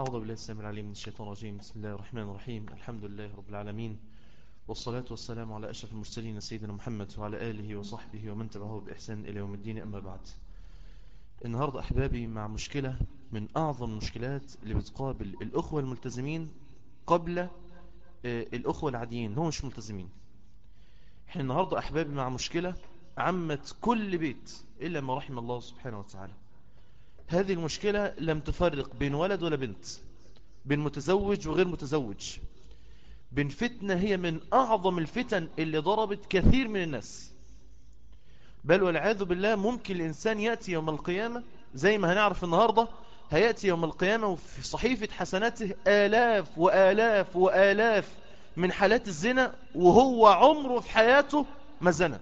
أعوذ بالله السلام العليم من الشيطان الرجيم بسم الله الرحمن الرحيم الحمد لله رب العالمين والصلاة والسلام على أشرف المرسلين سيدنا محمد وعلى آله وصحبه ومن تبعه بإحسان إلى يوم الدين أما بعد النهاردة أحبابي مع مشكلة من أعظم المشكلات اللي بتقابل الأخوة الملتزمين قبل آه، الأخوة العاديين هم مش ملتزمين احنا النهاردة أحبابي مع مشكلة عمت كل بيت إلا ما رحم الله سبحانه وتعالى هذه المشكلة لم تفرق بين ولد ولا بنت بين متزوج وغير متزوج بين فتنة هي من أعظم الفتن اللي ضربت كثير من الناس بل والعياذ بالله ممكن الإنسان يأتي يوم القيامة زي ما هنعرف النهاردة هيأتي يوم القيامة وفي صحيفة حسناته آلاف وآلاف وآلاف من حالات الزنا وهو عمره في حياته ما زنى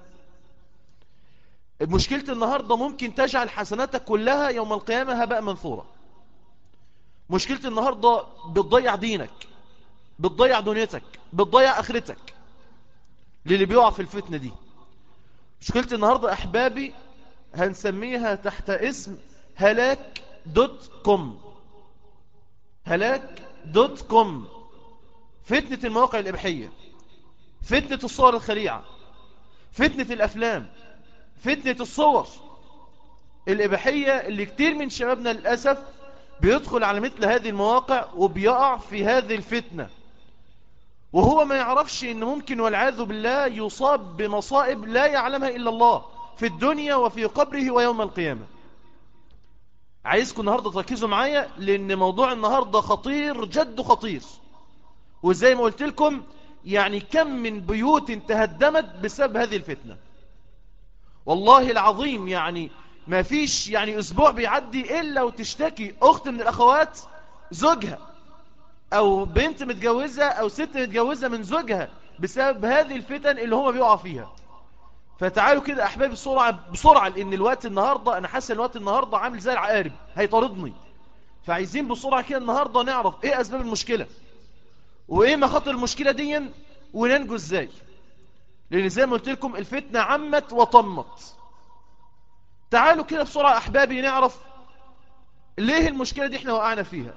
مشكلة النهاردة ممكن تجعل حسناتك كلها يوم القيامة هباء منثورة مشكلة النهاردة بتضيع دينك بتضيع دنيتك بتضيع اخرتك للي بيقع في الفتنة دي مشكلة النهاردة احبابي هنسميها تحت اسم هلاك دوت كوم هلاك دوت كوم فتنة المواقع الاباحية فتنة الصور الخليعة فتنة الافلام فتنة الصور الإباحية اللي كتير من شبابنا للأسف بيدخل على مثل هذه المواقع وبيقع في هذه الفتنة وهو ما يعرفش ان ممكن والعياذ بالله يصاب بمصائب لا يعلمها إلا الله في الدنيا وفي قبره ويوم القيامة عايزكم النهاردة تركزوا معايا لأن موضوع النهاردة خطير جد خطير وزي ما قلت لكم يعني كم من بيوت تهدمت بسبب هذه الفتنة والله العظيم يعني ما فيش يعني اسبوع بيعدي الا وتشتكي اخت من الاخوات زوجها او بنت متجوزة او ست متجوزة من زوجها بسبب هذه الفتن اللي هما بيقعوا فيها فتعالوا كده احبابي بسرعة بسرعة لان الوقت النهاردة انا حاسس الوقت النهاردة عامل زي العقارب هيطاردني فعايزين بسرعة كده النهاردة نعرف ايه اسباب المشكلة وايه مخاطر المشكلة دي وننجو ازاي لأن زي ما قلت لكم الفتنة عمت وطمت تعالوا كده بسرعة أحبابي نعرف ليه المشكلة دي احنا وقعنا فيها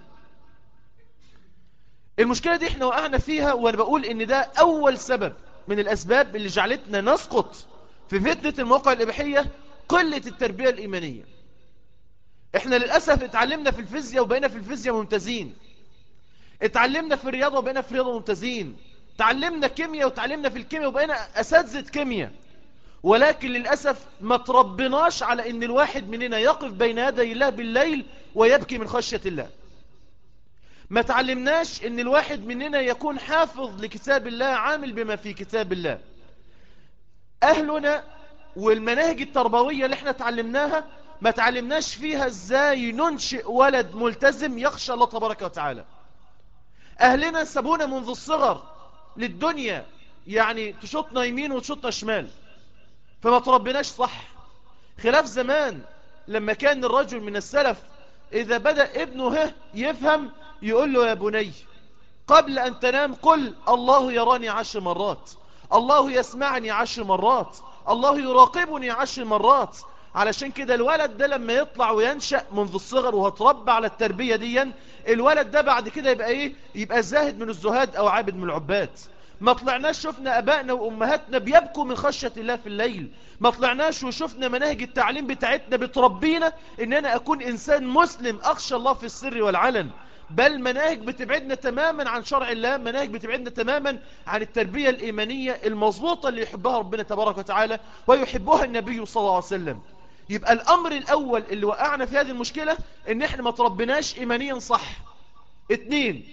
المشكلة دي احنا وقعنا فيها وانا بقول ان ده اول سبب من الاسباب اللي جعلتنا نسقط في فتنة المواقع الاباحية قلة التربية الايمانية احنا للأسف اتعلمنا في الفيزياء وبقينا في الفيزياء ممتازين اتعلمنا في الرياضة وبقينا في الرياضة ممتازين تعلمنا كيمياء وتعلمنا في الكيمياء وبقينا أساتذة كيمياء ولكن للأسف ما تربناش على أن الواحد مننا يقف بين يدي الله بالليل ويبكي من خشية الله ما تعلمناش أن الواحد مننا يكون حافظ لكتاب الله عامل بما في كتاب الله أهلنا والمناهج التربوية اللي احنا تعلمناها ما تعلمناش فيها ازاي ننشئ ولد ملتزم يخشى الله تبارك وتعالى أهلنا سابونا منذ الصغر للدنيا يعني تشطنا يمين وتشطنا شمال فما تربناش صح خلاف زمان لما كان الرجل من السلف إذا بدأ ابنه يفهم يقول له يا بني قبل أن تنام قل الله يراني عشر مرات الله يسمعني عشر مرات الله يراقبني عشر مرات علشان كده الولد ده لما يطلع وينشأ منذ الصغر وهتربى على التربية دي الولد ده بعد كده يبقى ايه يبقى زاهد من الزهاد او عابد من العباد ما طلعناش شفنا ابائنا وامهاتنا بيبكوا من خشية الله في الليل ما طلعناش وشفنا مناهج التعليم بتاعتنا بتربينا ان انا اكون انسان مسلم اخشى الله في السر والعلن بل مناهج بتبعدنا تماما عن شرع الله مناهج بتبعدنا تماما عن التربية الإيمانية المظبوطة اللي يحبها ربنا تبارك وتعالى ويحبها النبي صلى الله عليه وسلم يبقى الأمر الأول اللي وقعنا في هذه المشكلة ان احنا ما تربناش إيمانيا صح اتنين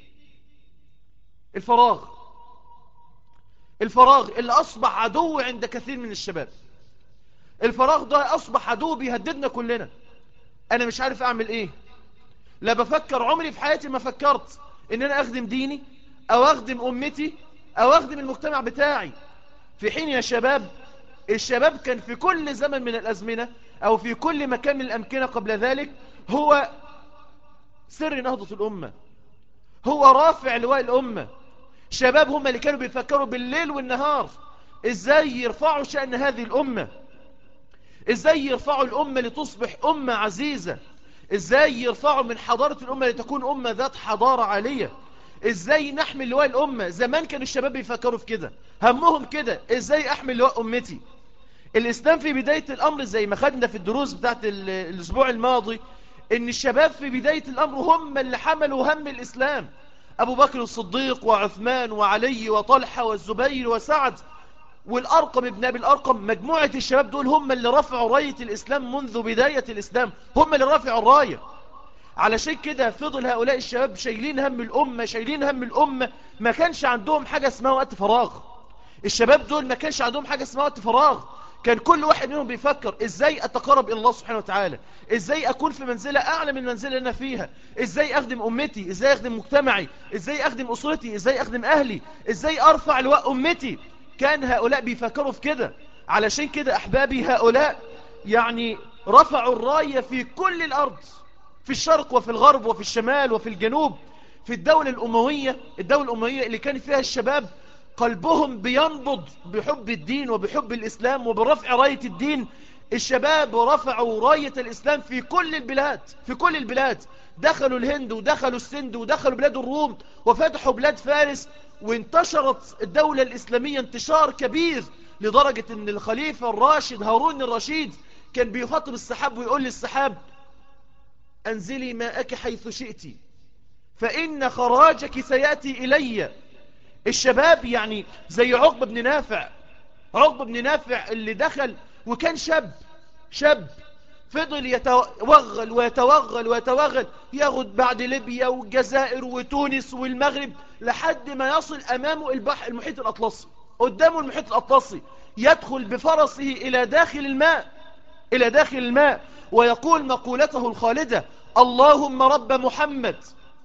الفراغ الفراغ اللي أصبح عدو عند كثير من الشباب الفراغ ده أصبح عدو بيهددنا كلنا أنا مش عارف أعمل إيه لا بفكر عمري في حياتي ما فكرت إن أنا أخدم ديني أو أخدم أمتي أو أخدم المجتمع بتاعي في حين يا شباب الشباب كان في كل زمن من الأزمنة أو في كل مكان من الأمكنة قبل ذلك هو سر نهضة الأمة هو رافع لواء الأمة شباب هم اللي كانوا بيفكروا بالليل والنهار ازاي يرفعوا شأن هذه الأمة ازاي يرفعوا الأمة لتصبح أمة عزيزة ازاي يرفعوا من حضارة الأمة لتكون أمة ذات حضارة عالية ازاي نحمل لواء الأمة زمان كانوا الشباب بيفكروا في كده همهم كده ازاي احمل لواء أمتي الإسلام في بداية الأمر زي ما خدنا في الدروس بتاعت الأسبوع الماضي ان الشباب في بداية الأمر هم اللي حملوا هم الإسلام أبو بكر الصديق وعثمان وعلي وطلحة والزبير وسعد والأرقم ابن أبي الأرقم مجموعة الشباب دول هم اللي رفعوا راية الإسلام منذ بداية الإسلام هم اللي رفعوا الراية علشان كده فضل هؤلاء الشباب شايلين هم الأمة شايلين هم الأمة ما كانش عندهم حاجة اسمها وقت فراغ الشباب دول ما كانش عندهم حاجة اسمها وقت فراغ كان كل واحد منهم بيفكر ازاي اتقرب الى الله سبحانه وتعالى ازاي اكون في منزلة اعلى من المنزلة اللي انا فيها ازاي اخدم امتي ازاي اخدم مجتمعي ازاي اخدم اسرتي ازاي اخدم اهلي ازاي ارفع لواء امتي كان هؤلاء بيفكروا في كده علشان كده احبابي هؤلاء يعني رفعوا الراية في كل الارض في الشرق وفي الغرب وفي الشمال وفي الجنوب في الدولة الأموية الدولة الأموية اللي كان فيها الشباب قلبهم بينبض بحب الدين وبحب الإسلام وبرفع راية الدين الشباب رفعوا راية الإسلام في كل البلاد في كل البلاد دخلوا الهند ودخلوا السند ودخلوا بلاد الروم وفتحوا بلاد فارس وانتشرت الدولة الإسلامية انتشار كبير لدرجة ان الخليفة الراشد هارون الرشيد كان بيخاطب السحاب ويقول للسحاب أنزلي ماءك حيث شئت فإن خراجك سيأتي إلي الشباب يعني زي عقب بن نافع عقب بن نافع اللي دخل وكان شاب شاب فضل يتوغل ويتوغل ويتوغل ياخد بعد ليبيا والجزائر وتونس والمغرب لحد ما يصل أمامه البحر المحيط الأطلسي قدامه المحيط الأطلسي يدخل بفرسه إلى داخل الماء إلى داخل الماء ويقول مقولته الخالدة اللهم رب محمد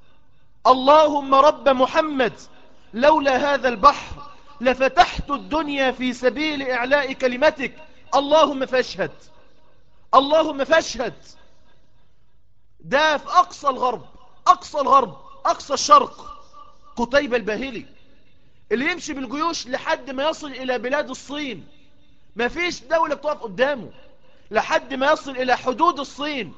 اللهم رب محمد لولا هذا البحر لفتحت الدنيا في سبيل إعلاء كلمتك اللهم فاشهد اللهم فاشهد ده في أقصى الغرب أقصى الغرب أقصى الشرق قتيبة الباهلي اللي يمشي بالجيوش لحد ما يصل إلى بلاد الصين ما فيش دولة بتقف قدامه لحد ما يصل إلى حدود الصين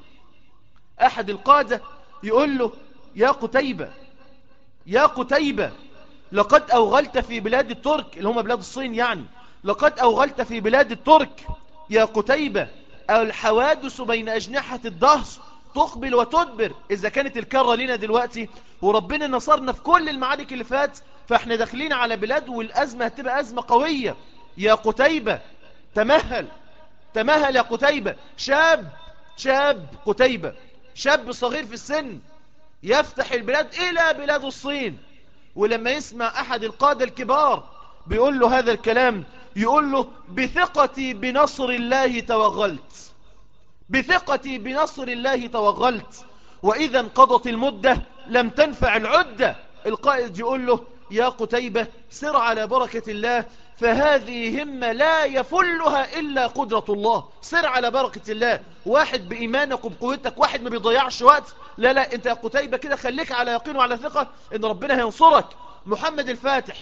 أحد القادة يقول له يا قتيبة يا قتيبة لقد أوغلت في بلاد الترك اللي هم بلاد الصين يعني لقد أوغلت في بلاد الترك يا قتيبة الحوادث بين أجنحة الدهر تقبل وتدبر إذا كانت الكرة لنا دلوقتي وربنا نصرنا في كل المعارك اللي فات فاحنا داخلين على بلاد والأزمة هتبقى أزمة قوية يا قتيبة تمهل تمهل يا قتيبة شاب شاب قتيبة شاب صغير في السن يفتح البلاد إلى بلاد الصين ولما يسمع أحد القادة الكبار بيقول له هذا الكلام يقول له بثقتي بنصر الله توغلت بثقتي بنصر الله توغلت وإذا انقضت المدة لم تنفع العدة القائد يقول له يا قتيبة سر على بركة الله فهذه همة لا يفلها إلا قدرة الله سر على بركة الله واحد بإيمانك وبقوتك واحد ما بيضيعش وقت لا لا انت يا قتيبة كده خليك على يقين وعلى ثقة ان ربنا هينصرك محمد الفاتح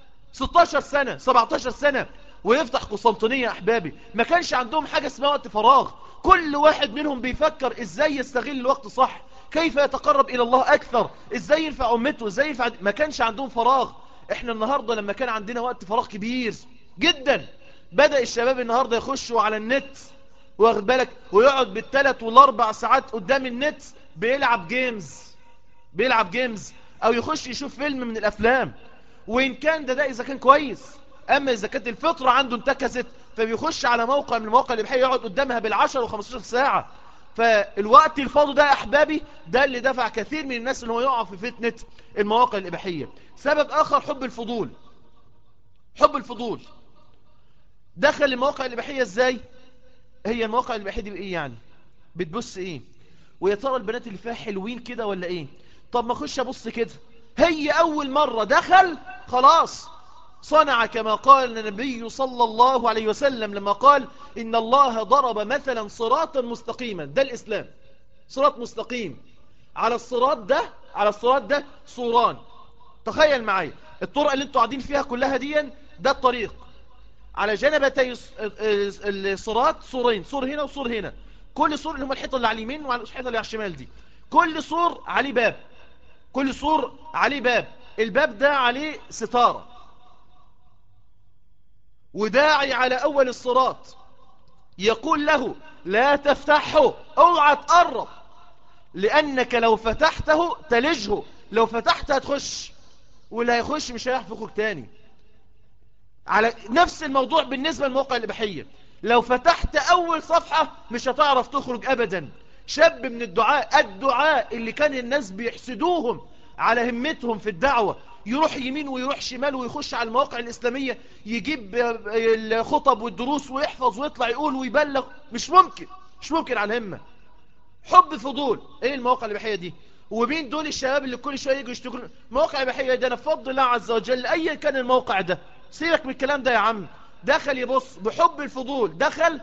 16 سنة 17 سنة ويفتح قسطنطينية أحبابي ما كانش عندهم حاجة اسمها وقت فراغ كل واحد منهم بيفكر ازاي يستغل الوقت صح كيف يتقرب إلى الله أكثر ازاي ينفع أمته ازاي ينفع ما كانش عندهم فراغ احنا النهاردة لما كان عندنا وقت فراغ كبير جدا بدأ الشباب النهاردة يخشوا على النت واخد بالك ويقعد بالثلاث والاربع ساعات قدام النت بيلعب جيمز بيلعب جيمز او يخش يشوف فيلم من الافلام وان كان ده ده اذا كان كويس اما اذا كانت الفطرة عنده انتكست فبيخش على موقع من المواقع الاباحيه يقعد قدامها بالعشر و15 ساعة فالوقت الفاضي ده يا احبابي ده اللي دفع كثير من الناس ان هو يقع في فتنة المواقع الاباحيه سبب اخر حب الفضول حب الفضول دخل المواقع الاباحيه ازاي هي المواقع الاباحيه دي بايه يعني بتبص ايه ويا ترى البنات اللي فيها حلوين كده ولا ايه طب ما اخش ابص كده هي اول مرة دخل خلاص صنع كما قال النبي صلى الله عليه وسلم لما قال إن الله ضرب مثلا صراطا مستقيما ده الإسلام صراط مستقيم على الصراط ده على الصراط ده صوران تخيل معي الطرق اللي انتوا قاعدين فيها كلها دي ده الطريق على جنبتي الصراط صورين صور هنا وصور هنا كل سور اللي هم الحيطة اللي على اليمين وعلى الحيطة اللي على الشمال دي كل سور عليه باب كل سور عليه باب الباب ده عليه ستارة وداعي على أول الصراط يقول له لا تفتحه اوعى تقرب لأنك لو فتحته تلجه لو فتحته هتخش واللي هيخش مش هيحفظك تاني على نفس الموضوع بالنسبة للموقع الإباحية لو فتحت أول صفحة مش هتعرف تخرج أبدا شاب من الدعاء الدعاء اللي كان الناس بيحسدوهم على همتهم في الدعوة يروح يمين ويروح شمال ويخش على المواقع الإسلامية يجيب الخطب والدروس ويحفظ ويطلع يقول ويبلغ مش ممكن مش ممكن على الهمة حب فضول ايه المواقع الإباحية دي ومين دول الشباب اللي كل شوية يجوا يشتغلوا مواقع إباحية ده نفضل الله عز وجل أيا كان الموقع ده سيبك من الكلام ده يا عم دخل يبص بحب الفضول دخل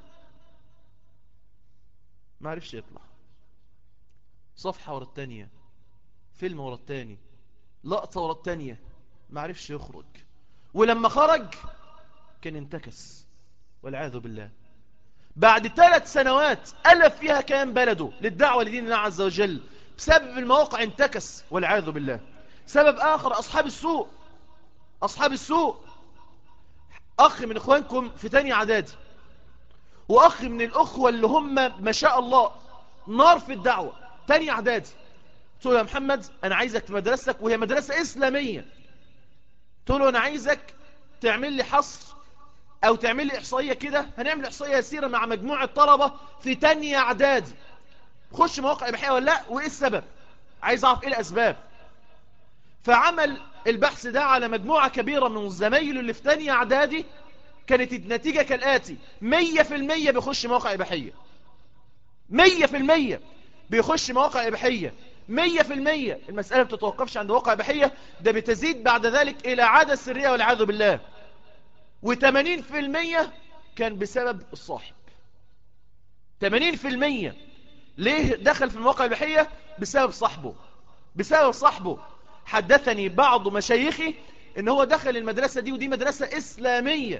ما عرفش يطلع صفحة ورا التانية فيلم ورا التاني لقطة ورا التانية ما عرفش يخرج ولما خرج كان انتكس والعياذ بالله بعد ثلاث سنوات ألف فيها كان بلده للدعوة لدين الله عز وجل بسبب المواقع انتكس والعياذ بالله سبب آخر أصحاب السوء أصحاب السوء أخ من إخوانكم في تاني عدادي وأخ من الأخوة اللي هم ما شاء الله نار في الدعوة تاني عدادي قلت له يا محمد أنا عايزك في مدرستك وهي مدرسة إسلامية قلت له أنا عايزك تعمل لي حصر أو تعمل لي إحصائية كده هنعمل إحصائية يسيرة مع مجموعة طلبة في تانية إعدادي خش مواقع إباحية ولا لا وإيه السبب عايز أعرف إيه الأسباب فعمل البحث ده على مجموعة كبيرة من الزمايل اللي في تانية إعدادي كانت النتيجة كالآتي مية في المية بيخش مواقع إباحية مية في المية بيخش مواقع إباحية مية في المية المسألة بتتوقفش عند مواقع إباحية ده بتزيد بعد ذلك إلى عادة سرية والعياذ بالله وثمانين في المية كان بسبب الصاحب ثمانين في المية ليه دخل في المواقع الإباحية بسبب صاحبه بسبب صاحبه حدثني بعض مشايخي ان هو دخل المدرسة دي ودي مدرسة اسلامية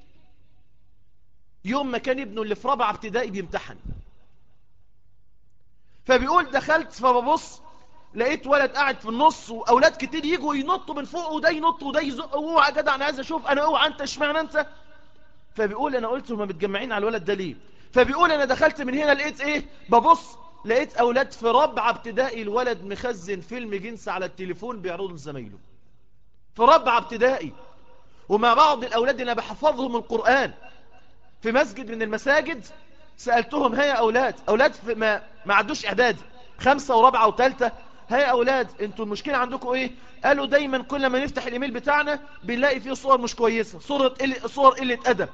يوم ما كان ابنه اللي في رابعة ابتدائي بيمتحن فبيقول دخلت فببص لقيت ولد قاعد في النص واولاد كتير يجوا ينطوا من فوق وده ينط وده يزق اوعى جدع انا عايز اشوف انا اوعى انت اشمعنى انت فبيقول انا قلت هما متجمعين على الولد ده ليه فبيقول انا دخلت من هنا لقيت ايه ببص لقيت اولاد في رابعه ابتدائي الولد مخزن فيلم جنس على التليفون بيعرضه لزمايله في رابعه ابتدائي ومع بعض الاولاد اللي انا بحفظهم القران في مسجد من المساجد سالتهم ها يا اولاد اولاد في ما ما عدوش اعدادي خمسه ورابعه وثالثه ها يا اولاد انتوا المشكله عندكم ايه قالوا دايما كل ما نفتح الايميل بتاعنا بنلاقي فيه صور مش كويسه صوره قله صور قله ادب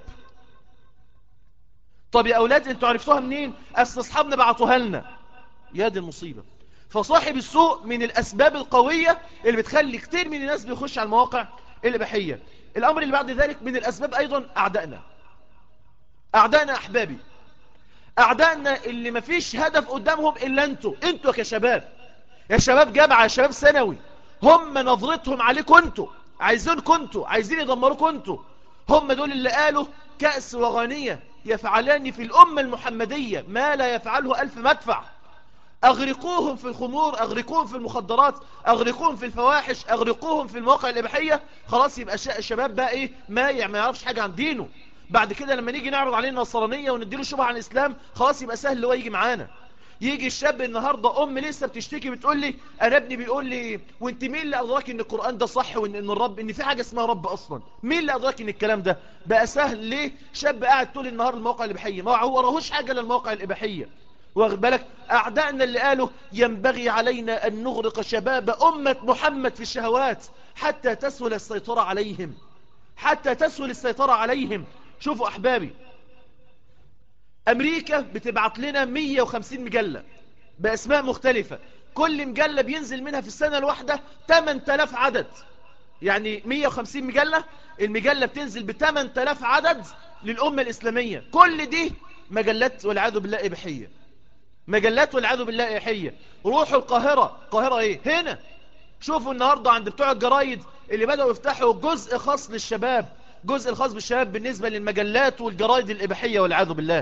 طب يا اولاد انتوا عرفتوها منين اصل اصحابنا بعتوها لنا يا دي المصيبة فصاحب السوء من الأسباب القوية اللي بتخلي كتير من الناس بيخش على المواقع الإباحية الأمر اللي بعد ذلك من الأسباب أيضا أعدائنا أعدائنا أحبابي أعدائنا اللي مفيش هدف قدامهم إلا أنتوا أنتوا كشباب يا شباب جامعة يا شباب ثانوي هم نظرتهم عليكم أنتوا عايزين كنتوا عايزين يدمروكم أنتوا هم دول اللي قالوا كأس وغانية يفعلان في الأمة المحمدية ما لا يفعله ألف مدفع أغرقوهم في الخمور أغرقوهم في المخدرات أغرقوهم في الفواحش أغرقوهم في المواقع الإباحية خلاص يبقى الشباب بقى إيه مايع ما يعرفش حاجة عن دينه بعد كده لما نيجي نعرض عليه النصرانية ونديله شبهة عن الإسلام خلاص يبقى سهل هو يجي معانا يجي الشاب النهاردة أم لسه بتشتكي بتقول لي أنا ابني بيقول لي وانت مين اللي أدراك إن القرآن ده صح وإن إن الرب إن في حاجة اسمها رب أصلا مين اللي أدراك إن الكلام ده بقى سهل ليه شاب قاعد طول النهار المواقع الإباحية ما هو راهوش حاجة للمواقع الإباحية واخد بالك أعدائنا اللي قالوا ينبغي علينا أن نغرق شباب أمة محمد في الشهوات حتى تسهل السيطرة عليهم حتى تسهل السيطرة عليهم شوفوا أحبابي أمريكا بتبعت لنا 150 مجلة بأسماء مختلفة كل مجلة بينزل منها في السنة الواحدة 8000 عدد يعني 150 مجلة المجلة بتنزل ب 8000 عدد للأمة الإسلامية كل دي مجلات والعياذ بالله إباحية مجلات والعياذ بالله إباحية روحوا القاهرة القاهرة إيه هنا شوفوا النهاردة عند بتوع الجرايد اللي بدأوا يفتحوا جزء خاص للشباب جزء الخاص بالشباب بالنسبة للمجلات والجرايد الإباحية والعياذ بالله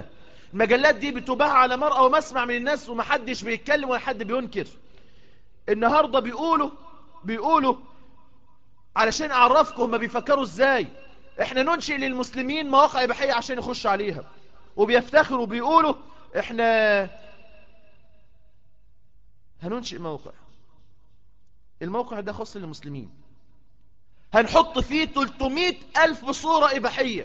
المجلات دي بتباع على مرأة ومسمع من الناس ومحدش بيتكلم ولا حد بينكر النهاردة بيقولوا بيقولوا علشان اعرفكم هما بيفكروا ازاي احنا ننشئ للمسلمين مواقع اباحيه عشان يخش عليها وبيفتخروا وبيقولوا احنا هننشئ موقع الموقع ده خاص للمسلمين هنحط فيه 300 ألف صورة إباحية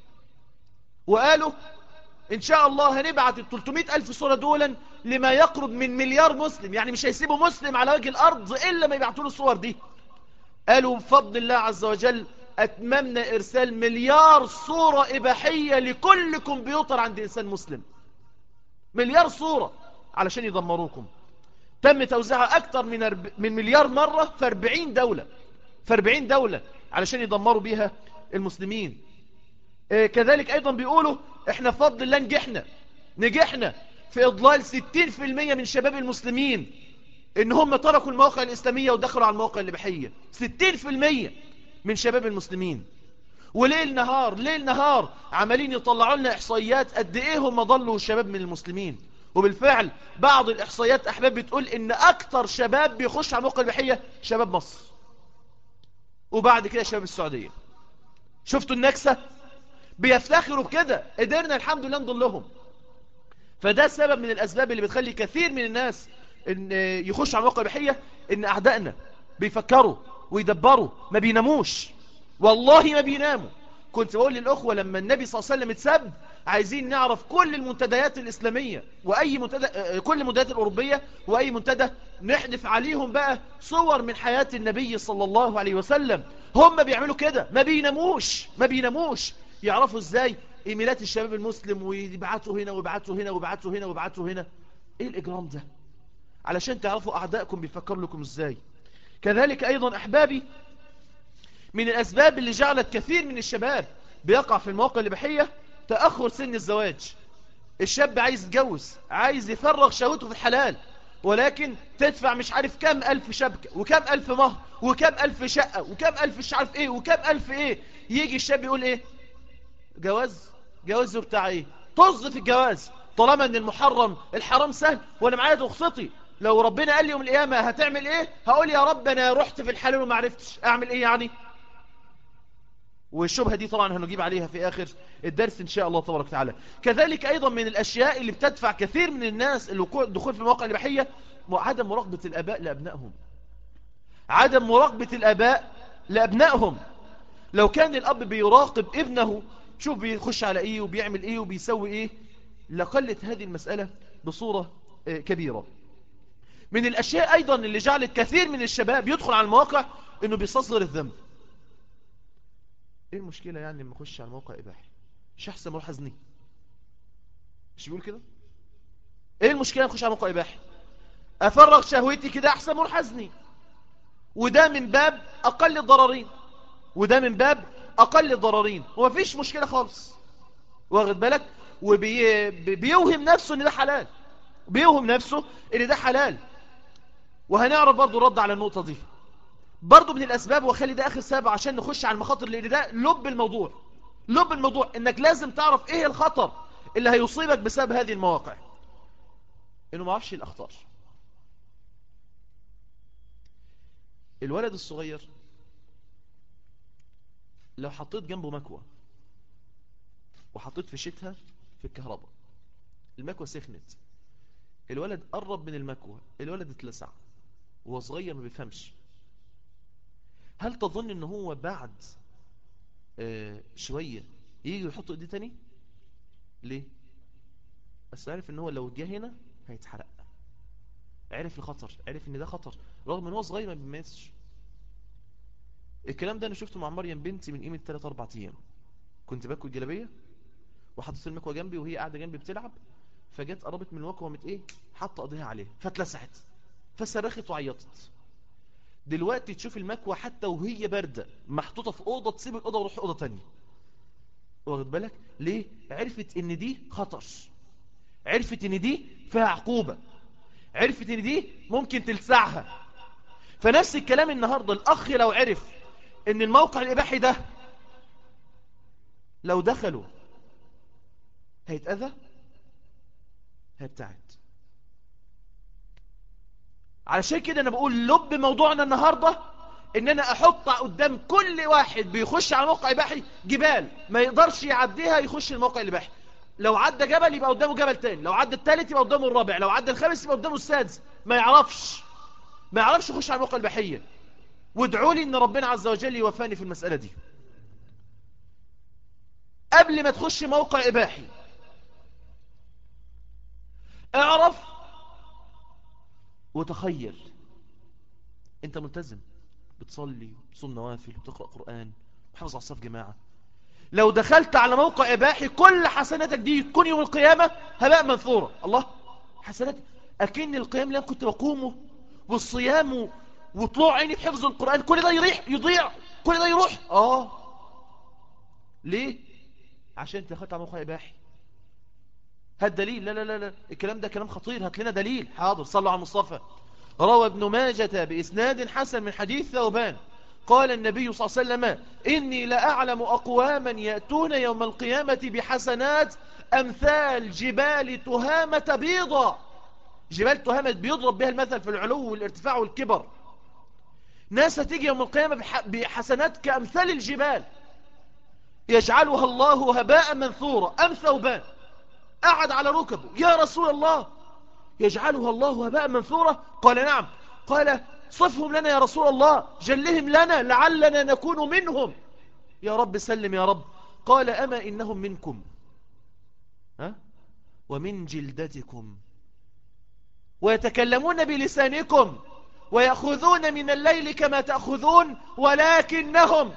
وقالوا إن شاء الله هنبعت ال 300 ألف صورة دولا لما يقرب من مليار مسلم يعني مش هيسيبوا مسلم على وجه الأرض إلا ما يبعتوا له الصور دي قالوا بفضل الله عز وجل أتممنا إرسال مليار صورة إباحية لكل كمبيوتر عند إنسان مسلم مليار صورة علشان يدمروكم تم توزيعها أكثر من, أرب... من مليار مرة في 40 دولة في 40 دولة علشان يدمروا بيها المسلمين آه كذلك أيضا بيقولوا إحنا فضل الله نجحنا نجحنا في إضلال 60% من شباب المسلمين إن هم تركوا المواقع الإسلامية ودخلوا على المواقع الإباحية 60% من شباب المسلمين وليل نهار ليل نهار عمالين يطلعوا لنا إحصائيات قد إيه هم ضلوا الشباب من المسلمين وبالفعل بعض الإحصائيات أحباب بتقول إن أكتر شباب بيخش على المواقع الإباحية شباب مصر وبعد كده شباب السعودية شفتوا النكسة بيفتخروا بكده قدرنا الحمد لله نضلهم فده سبب من الأسباب اللي بتخلي كثير من الناس إن يخش على المواقع الإباحية إن أعدائنا بيفكروا ويدبروا ما بيناموش والله ما بيناموا كنت بقول للأخوة لما النبي صلى الله عليه وسلم اتسب عايزين نعرف كل المنتديات الإسلامية وأي منتدى كل المنتديات الأوروبية وأي منتدى نحذف عليهم بقى صور من حياة النبي صلى الله عليه وسلم هم بيعملوا كده ما بيناموش ما بيناموش يعرفوا ازاي ايميلات الشباب المسلم ويبعتوا هنا ويبعتوا هنا ويبعتوا هنا ويبعتوا هنا ايه الاجرام ده علشان تعرفوا اعدائكم بيفكروا لكم ازاي كذلك ايضا احبابي من الاسباب اللي جعلت كثير من الشباب بيقع في المواقع الاباحيه تاخر سن الزواج الشاب عايز يتجوز عايز يفرغ شهوته في الحلال ولكن تدفع مش عارف كام ألف شبكة وكام ألف مهر وكام ألف شقة وكام ألف مش عارف إيه وكام ألف إيه يجي الشاب يقول إيه جواز جواز بتاع إيه طز في الجواز طالما ان المحرم الحرام سهل وانا معايا رخصتي لو ربنا قال لي يوم القيامة هتعمل ايه هقول يا رب انا رحت في الحلال وما عرفتش اعمل ايه يعني والشبهة دي طبعا هنجيب عليها في آخر الدرس إن شاء الله تبارك وتعالى كذلك أيضا من الأشياء اللي بتدفع كثير من الناس الدخول في المواقع الإباحية عدم مراقبة الآباء لأبنائهم عدم مراقبة الآباء لأبنائهم لو كان الأب بيراقب ابنه شوف بيخش على إيه وبيعمل إيه وبيسوي إيه لقلت هذه المسألة بصورة كبيرة من الأشياء أيضا اللي جعلت كثير من الشباب يدخل على المواقع إنه بيستصغر الذنب ايه المشكلة يعني لما اخش على موقع اباحي مش احسن اروح ازني مش بيقول كده ايه المشكلة لما اخش على موقع اباحي افرغ شهوتي كده احسن اروح ازني وده من باب اقل الضررين وده من باب اقل الضررين ومفيش مشكلة خالص واخد بالك وبيوهم نفسه ان ده حلال بيوهم نفسه ان ده حلال وهنعرف برضو الرد على النقطة دي برضو من الأسباب وخلي ده آخر سبب عشان نخش على المخاطر لأن ده لب الموضوع لب الموضوع إنك لازم تعرف إيه الخطر اللي هيصيبك بسبب هذه المواقع إنه ما عرفش الأخطار الولد الصغير لو حطيت جنبه مكوى وحطيت في شتها في الكهرباء المكوى سخنت الولد قرب من المكوى الولد اتلسع وهو صغير ما بيفهمش هل تظن ان هو بعد آه شوية يجي يحط ايديه تاني ليه بس عارف ان هو لو جه هنا هيتحرق عرف الخطر عرف ان ده خطر رغم ان هو صغير ما بيميزش الكلام ده انا شفته مع مريم بنتي من قيمه 3 4 ايام كنت باكل جلابيه وحطيت المكوى جنبي وهي قاعده جنبي بتلعب فجت قربت من المكوى وقامت ايه حاطه ايديها عليها فاتلسعت فصرخت وعيطت دلوقتي تشوف المكوى حتى وهي باردة محطوطة في أوضة تسيب الأوضة وروح أوضة تانية واخد بالك ليه عرفت ان دي خطر عرفت ان دي فيها عقوبة عرفت ان دي ممكن تلسعها فنفس الكلام النهاردة الأخ لو عرف ان الموقع الإباحي ده لو دخلوا هيتأذى هي بتاعت علشان كده انا بقول لب موضوعنا النهاردة ان انا احط قدام كل واحد بيخش على موقع اباحي جبال ما يقدرش يعديها يخش الموقع الاباحي لو عدى جبل يبقى قدامه جبل تاني لو عدى التالت يبقى قدامه الرابع لو عدى الخامس يبقى قدامه السادس ما يعرفش ما يعرفش يخش على الموقع الاباحيه وادعوا لي ان ربنا عز وجل يوفاني في المسألة دي قبل ما تخش موقع اباحي اعرف وتخيل انت ملتزم بتصلي بتصوم نوافل وتقرأ قرآن وحافظ على الصف جماعة لو دخلت على موقع إباحي كل حسناتك دي تكون يوم القيامة هباء منثورة الله حسنات أكن القيام اللي أنا كنت بقومه والصيام وطلوع عيني في حفظ القرآن كل ده يريح يضيع كل ده يروح آه ليه عشان انت دخلت على موقع إباحي هات دليل لا لا لا لا الكلام ده كلام خطير هات لنا دليل حاضر صلوا على المصطفى روى ابن ماجة بإسناد حسن من حديث ثوبان قال النبي صلى الله عليه وسلم إني لأعلم أقواما يأتون يوم القيامة بحسنات أمثال جبال تهامة بيضة جبال تهامة بيضرب بها المثل في العلو والارتفاع والكبر ناس تيجي يوم القيامة بحسنات كأمثال الجبال يجعلها الله هباء منثورا أم ثوبان قعد على ركبه يا رسول الله يجعلها الله هباء منثورا قال نعم قال صفهم لنا يا رسول الله جلهم لنا لعلنا نكون منهم يا رب سلم يا رب قال أما إنهم منكم ها؟ ومن جلدتكم ويتكلمون بلسانكم ويأخذون من الليل كما تأخذون ولكنهم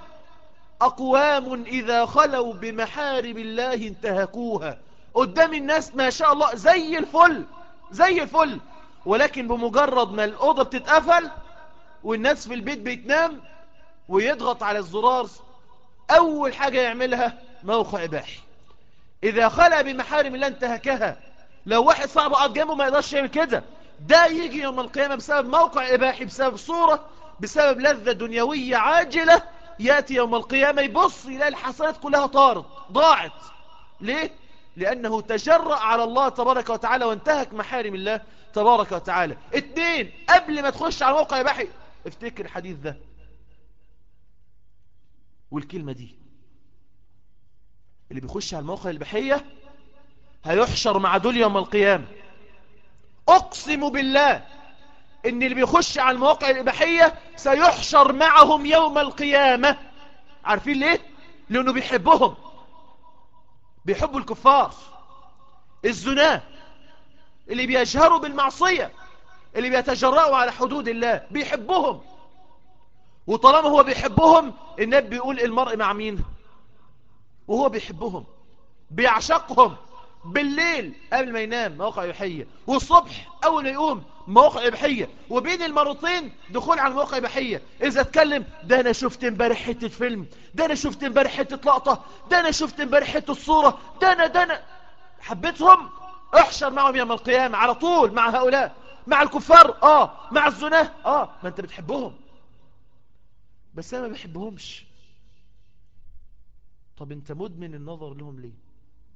أقوام إذا خلوا بمحارم الله انتهكوها قدام الناس ما شاء الله زي الفل زي الفل ولكن بمجرد ما الأوضة بتتقفل والناس في البيت بيتنام ويضغط على الزرار أول حاجة يعملها موقع إباحي إذا خلى بمحارم الله انتهكها لو واحد صعب قعد جنبه ما يقدرش يعمل كده ده يجي يوم القيامة بسبب موقع إباحي بسبب صورة بسبب لذة دنيوية عاجلة يأتي يوم القيامة يبص يلاقي الحسنات كلها طارت ضاعت ليه؟ لأنه تجرأ على الله تبارك وتعالى وانتهك محارم الله تبارك وتعالى اتنين قبل ما تخش على موقع إباحي افتكر الحديث ده والكلمة دي اللي بيخش على الموقع الإباحية هيحشر مع دول يوم القيامة أقسم بالله إن اللي بيخش على المواقع الإباحية سيحشر معهم يوم القيامة عارفين ليه؟ لأنه بيحبهم بيحبوا الكفار الزنا اللي بيجهروا بالمعصية اللي بيتجرأوا على حدود الله بيحبهم وطالما هو بيحبهم النبي بيقول المرء مع مين وهو بيحبهم بيعشقهم بالليل قبل ما ينام مواقع إباحية والصبح أول ما يقوم مواقع إباحية وبين المرتين دخول على المواقع إباحية إذا اتكلم ده أنا شفت امبارح حتة فيلم ده أنا شفت امبارح حتة لقطة ده أنا شفت امبارح حتة صورة ده أنا ده أنا حبيتهم احشر معهم يوم القيامة على طول مع هؤلاء مع الكفار آه مع الزناه آه ما أنت بتحبهم بس أنا ما بحبهمش طب أنت مدمن النظر لهم ليه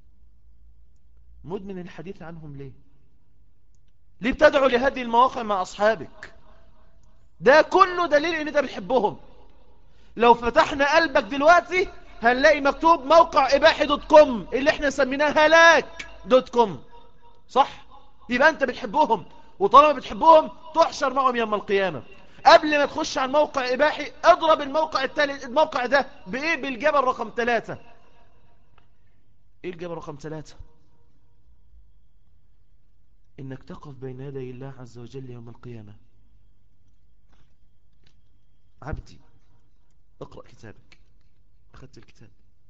مدمن الحديث عنهم ليه ليه بتدعو لهذه المواقع مع أصحابك ده كله دليل ان انت بتحبهم لو فتحنا قلبك دلوقتي هنلاقي مكتوب موقع إباحي دوت كوم اللي احنا سميناه هلاك دوت كوم صح يبقى انت بتحبهم وطالما بتحبهم تحشر معهم يوم القيامة قبل ما تخش على موقع إباحي اضرب الموقع التالي الموقع ده بإيه بالجبل رقم ثلاثة ايه الجبل رقم ثلاثة إنك تقف بين يدي الله عز وجل يوم القيامة عبدي اقرأ كتابك أخذت الكتاب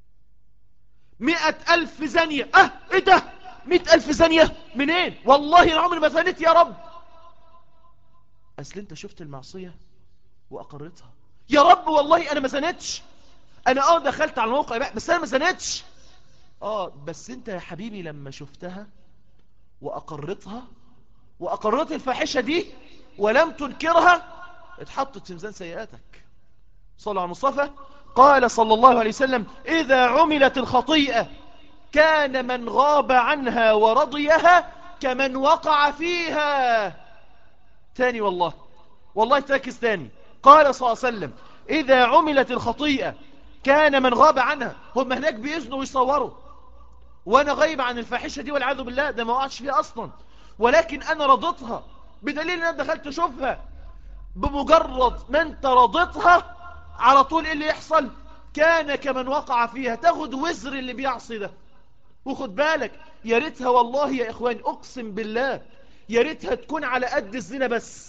مئة ألف زانية أه إيه ده مئة ألف زانية منين والله العمر ما زانت يا رب أصل أنت شفت المعصية وأقرتها يا رب والله أنا ما زانتش أنا آه دخلت على الموقع بس أنا ما زانتش آه بس أنت يا حبيبي لما شفتها وأقرتها وأقرت الفاحشة دي ولم تنكرها اتحطت في ميزان سيئاتك صلى على المصطفى قال صلى الله عليه وسلم إذا عملت الخطيئة كان من غاب عنها ورضيها كمن وقع فيها تاني والله والله تركز تاني قال صلى الله عليه وسلم إذا عملت الخطيئة كان من غاب عنها هم هناك بيزنوا ويصوروا وأنا غايب عن الفاحشة دي والعياذ بالله ده ما وقعتش فيها أصلا ولكن أنا رضيتها بدليل أن أنا دخلت أشوفها بمجرد ما أنت رضيتها على طول إيه اللي يحصل كان كمن وقع فيها تاخد وزر اللي بيعصي ده وخد بالك يا ريتها والله يا إخواني أقسم بالله يا ريتها تكون على قد الزنا بس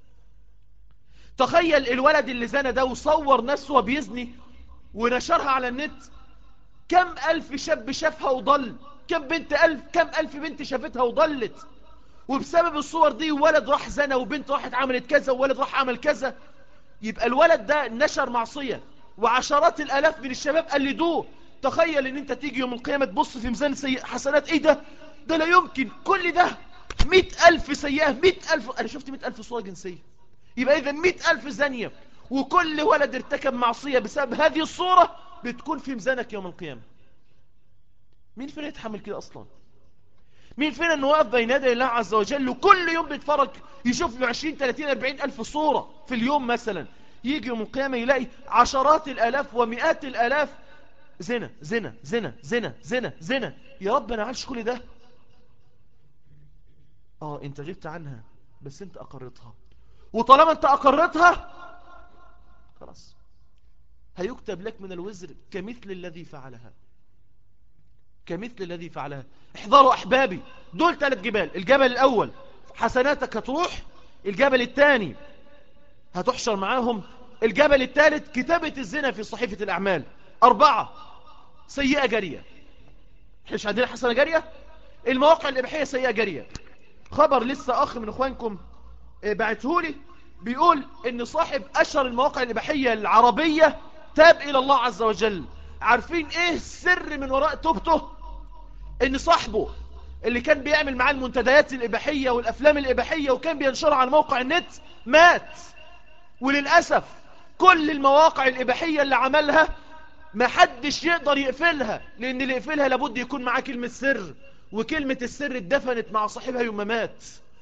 تخيل الولد اللي زنى ده وصور نفسه وبيزني ونشرها على النت كم ألف شاب شافها وضل كم بنت ألف كم ألف بنت شافتها وضلت وبسبب الصور دي ولد راح زنى وبنت راحت عملت كذا وولد راح عمل كذا يبقى الولد ده نشر معصية وعشرات الآلاف من الشباب قلدوه تخيل ان انت تيجي يوم القيامة تبص في ميزان سيء حسنات ايه ده ده لا يمكن كل ده مئة ألف سيئة مئة ألف أنا شفت مئة ألف صورة جنسية يبقى إذا مئة ألف زانية وكل ولد ارتكب معصية بسبب هذه الصورة بتكون في ميزانك يوم القيامة مين فينا يتحمل كده أصلا مين فينا انه واقف بين يدي الله عز وجل وكل يوم بيتفرج يشوف له 20 30 40 ألف صورة في اليوم مثلا يجي يوم القيامة يلاقي عشرات الآلاف ومئات الآلاف زنا زنا زنا زنا زنا زنا يا رب أنا عايش كل ده اه انت غبت عنها بس انت اقرتها وطالما انت اقرتها خلاص هيكتب لك من الوزر كمثل الذي فعلها كمثل الذي فعلها احذروا احبابي دول ثلاث جبال الجبل الاول حسناتك هتروح الجبل الثاني هتحشر معاهم الجبل الثالث كتابة الزنا في صحيفة الاعمال اربعة سيئة جارية احنا عندنا حسنة جارية المواقع الاباحية سيئة جارية خبر لسه اخ من اخوانكم بعتهولي بيقول ان صاحب اشهر المواقع الاباحية العربية تاب الى الله عز وجل عارفين ايه السر من وراء توبته ان صاحبه اللي كان بيعمل معاه المنتديات الاباحية والافلام الاباحية وكان بينشرها على موقع النت مات وللأسف كل المواقع الاباحية اللي عملها ما حدش يقدر يقفلها لان اللي يقفلها لابد يكون معاه كلمة سر وكلمة السر اتدفنت مع صاحبها يوم ما مات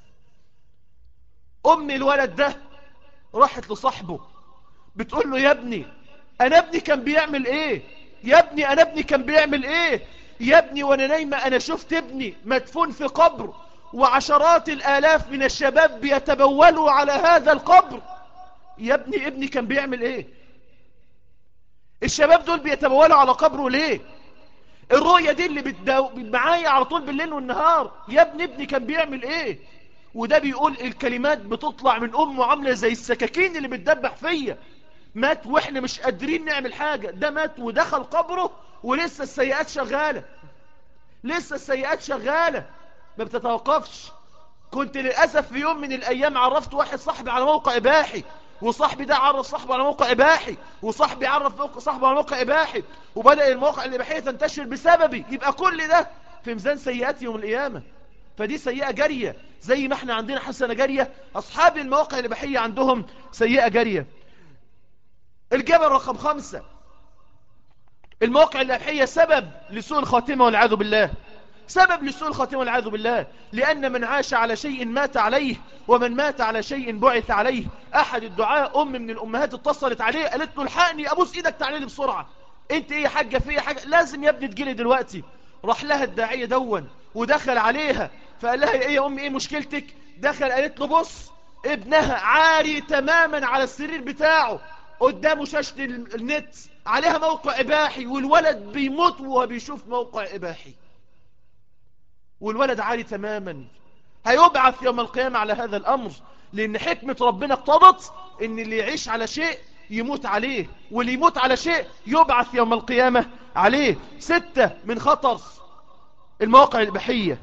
ام الولد ده راحت لصاحبه بتقول له يا ابني انا ابني كان بيعمل ايه يا ابني انا ابني كان بيعمل ايه يا ابني وانا نايمة انا شفت ابني مدفون في قبر وعشرات الالاف من الشباب بيتبولوا على هذا القبر يا ابني ابني كان بيعمل ايه الشباب دول بيتبولوا على قبره ليه الرؤية دي اللي بتدو... معايا على طول بالليل والنهار يا ابني ابني كان بيعمل ايه وده بيقول الكلمات بتطلع من امه عاملة زي السكاكين اللي بتدبح فيا مات واحنا مش قادرين نعمل حاجة ده مات ودخل قبره ولسه السيئات شغالة لسه السيئات شغالة ما بتتوقفش كنت للأسف في يوم من الأيام عرفت واحد صاحبي على موقع إباحي وصاحبي ده عرف صاحبه على موقع إباحي وصاحبي عرف صاحبه على موقع إباحي وبدأ المواقع الإباحية تنتشر بسببي يبقى كل ده في ميزان سيئات يوم القيامة فدي سيئة جارية زي ما احنا عندنا حسنة جارية أصحاب المواقع الإباحية عندهم سيئة جارية الجبل رقم خمسة المواقع الإباحية سبب لسوء الخاتمة والعياذ بالله سبب لسوء الخاتمة والعياذ بالله لأن من عاش على شيء مات عليه ومن مات على شيء بعث عليه أحد الدعاء أم من الأمهات اتصلت عليه قالت له الحقني أبوس إيدك تعالي لي بسرعة أنت إيه يا حاجة في حاجة لازم يا ابني تجيلي دلوقتي راح لها الداعية دون ودخل عليها فقال لها إيه يا أمي إيه مشكلتك دخل قالت له بص ابنها عاري تماما على السرير بتاعه قدامه شاشة النت عليها موقع إباحي والولد بيموت وهو بيشوف موقع إباحي والولد عالي تماما هيبعث يوم القيامة على هذا الأمر لأن حكمة ربنا اقتضت أن اللي يعيش على شيء يموت عليه واللي يموت على شيء يبعث يوم القيامة عليه ستة من خطر المواقع الإباحية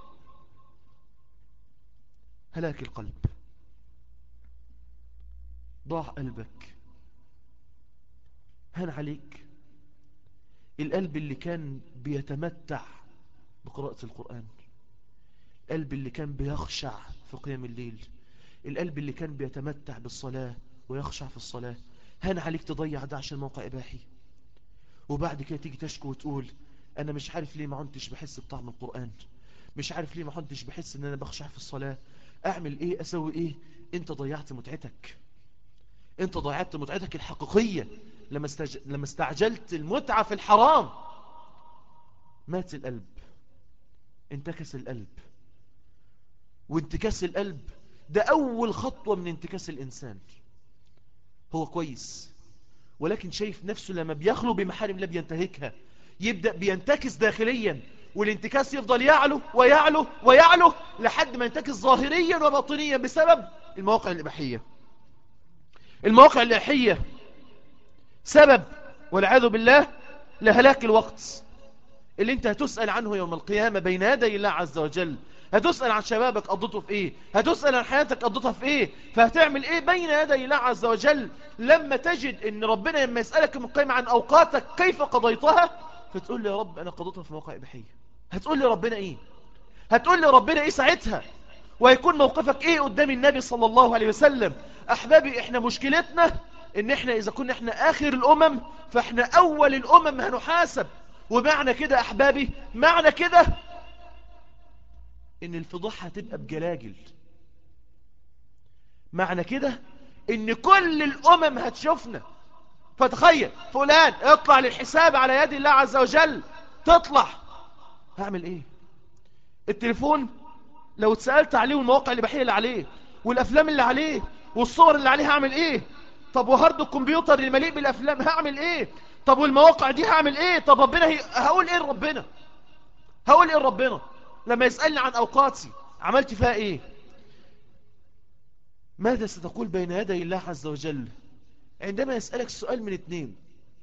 هلاك القلب ضاع قلبك هان عليك القلب اللي كان بيتمتع بقراءة القرآن القلب اللي كان بيخشع في قيام الليل القلب اللي كان بيتمتع بالصلاة ويخشع في الصلاة هان عليك تضيع ده عشان موقع إباحي وبعد كده تيجي تشكو وتقول أنا مش عارف ليه ما عنتش بحس بطعم القرآن مش عارف ليه ما كنتش بحس ان انا بخشع في الصلاة اعمل ايه اسوي ايه انت ضيعت متعتك انت ضيعت متعتك الحقيقية لما, استج... لما استعجلت المتعة في الحرام مات القلب انتكس القلب وانتكاس القلب ده أول خطوة من انتكاس الإنسان هو كويس ولكن شايف نفسه لما بيخلو بمحارم لا بينتهكها يبدأ بينتكس داخليا والانتكاس يفضل يعلو ويعلو ويعلو لحد ما ينتكس ظاهريا وباطنيا بسبب المواقع الإباحية المواقع الإباحية سبب والعياذ بالله لهلاك الوقت اللي انت هتسأل عنه يوم القيامة بين يدي الله عز وجل هتسأل عن شبابك قضيته في ايه هتسأل عن حياتك قضيتها في ايه فهتعمل ايه بين يدي الله عز وجل لما تجد ان ربنا لما يسألك من قيمة عن اوقاتك كيف قضيتها فتقول لي يا رب انا قضيتها في موقع اباحية هتقول لي ربنا ايه هتقول لي ربنا ايه ساعتها ويكون موقفك ايه قدام النبي صلى الله عليه وسلم احبابي احنا مشكلتنا ان احنا اذا كنا احنا اخر الامم فاحنا اول الامم هنحاسب ومعنى كده احبابي معنى كده ان الفضيحة هتبقى بجلاجل معنى كده ان كل الامم هتشوفنا فتخيل فلان اطلع للحساب على يد الله عز وجل تطلع هعمل ايه التليفون لو اتسألت عليه والمواقع اللي بحيل عليه والافلام اللي عليه والصور اللي عليه هعمل ايه طب وهارد الكمبيوتر اللي مليء بالافلام هعمل ايه طب والمواقع دي هعمل ايه طب ربنا هي... هقول ايه لربنا هقول ايه لربنا لما يسألني عن اوقاتي عملت فيها ايه ماذا ستقول بين يدي الله عز وجل عندما يسألك السؤال من اتنين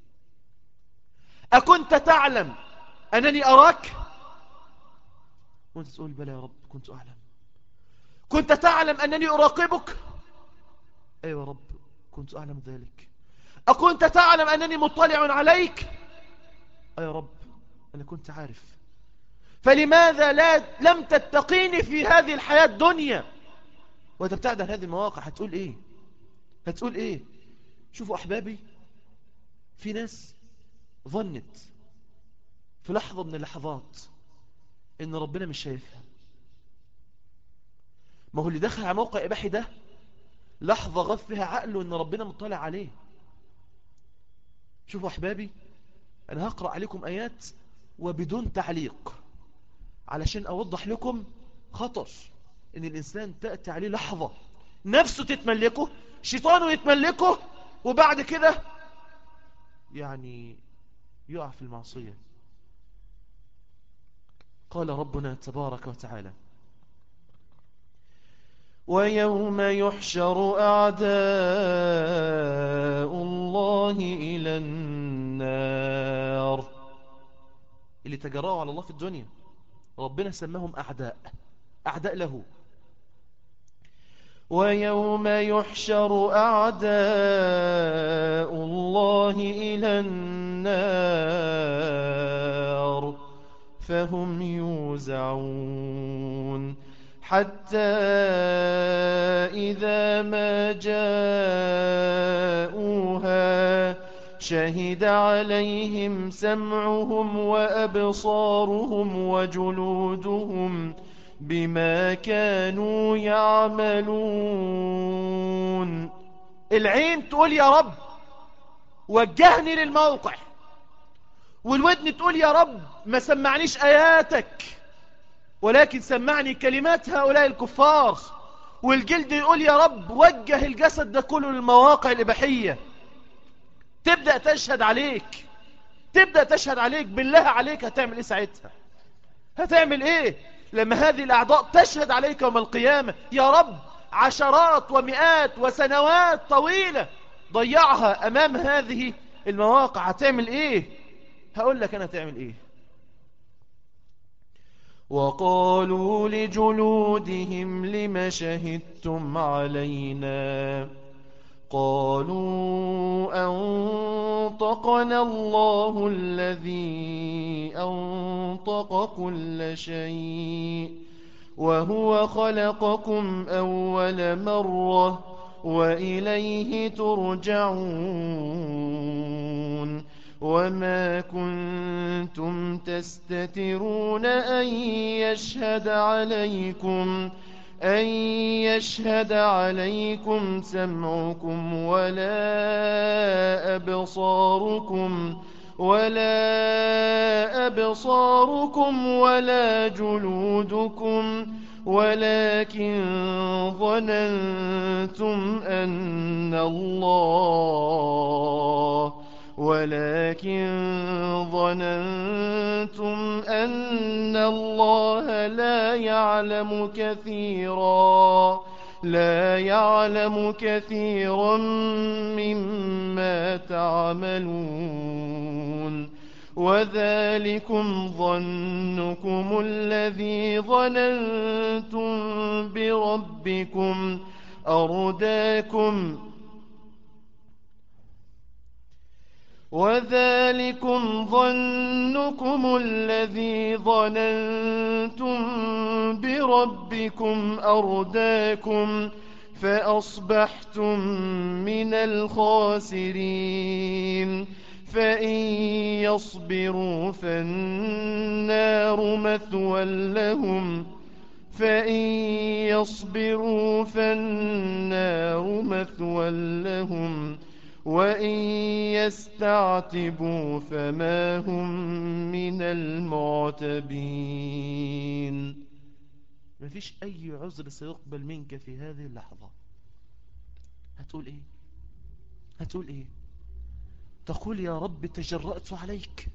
أكنت تعلم أنني أراك وانت تقول بلى يا رب كنت أعلم كنت تعلم أنني أراقبك أيوة رب كنت أعلم ذلك أكنت تعلم أنني مطلع عليك أيوة رب أنا كنت عارف فلماذا لا لم تتقيني في هذه الحياة الدنيا وتبتعد عن هذه المواقع هتقول ايه هتقول ايه شوفوا احبابي في ناس ظنت في لحظة من اللحظات ان ربنا مش شايفها ما هو اللي دخل على موقع اباحي ده لحظة غف فيها عقله ان ربنا مطلع عليه شوفوا احبابي انا هقرأ عليكم ايات وبدون تعليق علشان اوضح لكم خطر ان الانسان تأتي عليه لحظة نفسه تتملكه شيطانه يتملكه وبعد كده يعني يقع في المعصية قال ربنا تبارك وتعالى ويوم يحشر أعداء الله إلى النار اللي تجرأوا على الله في الدنيا ربنا سماهم أعداء أعداء له ويوم يحشر أعداء الله إلى النار فهم يوزعون حتى إذا ما جاءوها شهد عليهم سمعهم وأبصارهم وجلودهم بما كانوا يعملون العين تقول يا رب وجهني للموقع والودن تقول يا رب ما سمعنيش آياتك ولكن سمعني كلمات هؤلاء الكفار والجلد يقول يا رب وجه الجسد ده كله للمواقع الإباحية تبدأ تشهد عليك تبدأ تشهد عليك بالله عليك هتعمل ايه ساعتها هتعمل ايه لما هذه الأعضاء تشهد عليك يوم القيامة يا رب عشرات ومئات وسنوات طويلة ضيعها أمام هذه المواقع هتعمل ايه هقول لك أنا هتعمل ايه وقالوا لجلودهم لم شهدتم علينا قالوا أنطقنا الله الذي أنطق كل شيء وهو خلقكم أول مرة وإليه ترجعون وما كنتم تستترون أن يشهد عليكم أن يشهد عليكم سمعكم ولا أبصاركم ولا أبصاركم ولا جلودكم ولكن ظننتم أن الله ولكن ظننتم أن الله لا يعلم كثيرا لا يعلم كثيرا مما تعملون وذلكم ظنكم الذي ظننتم بربكم أرداكم وذلكم ظنكم الذي ظننتم بربكم أرداكم فأصبحتم من الخاسرين فإن يصبروا فالنار مثوى لهم فإن يصبروا فالنار مثوى لهم وإن يستعتبوا فما هم من المعتبين مفيش أي عذر سيقبل منك في هذه اللحظة هتقول إيه هتقول إيه تقول يا رب تجرأت عليك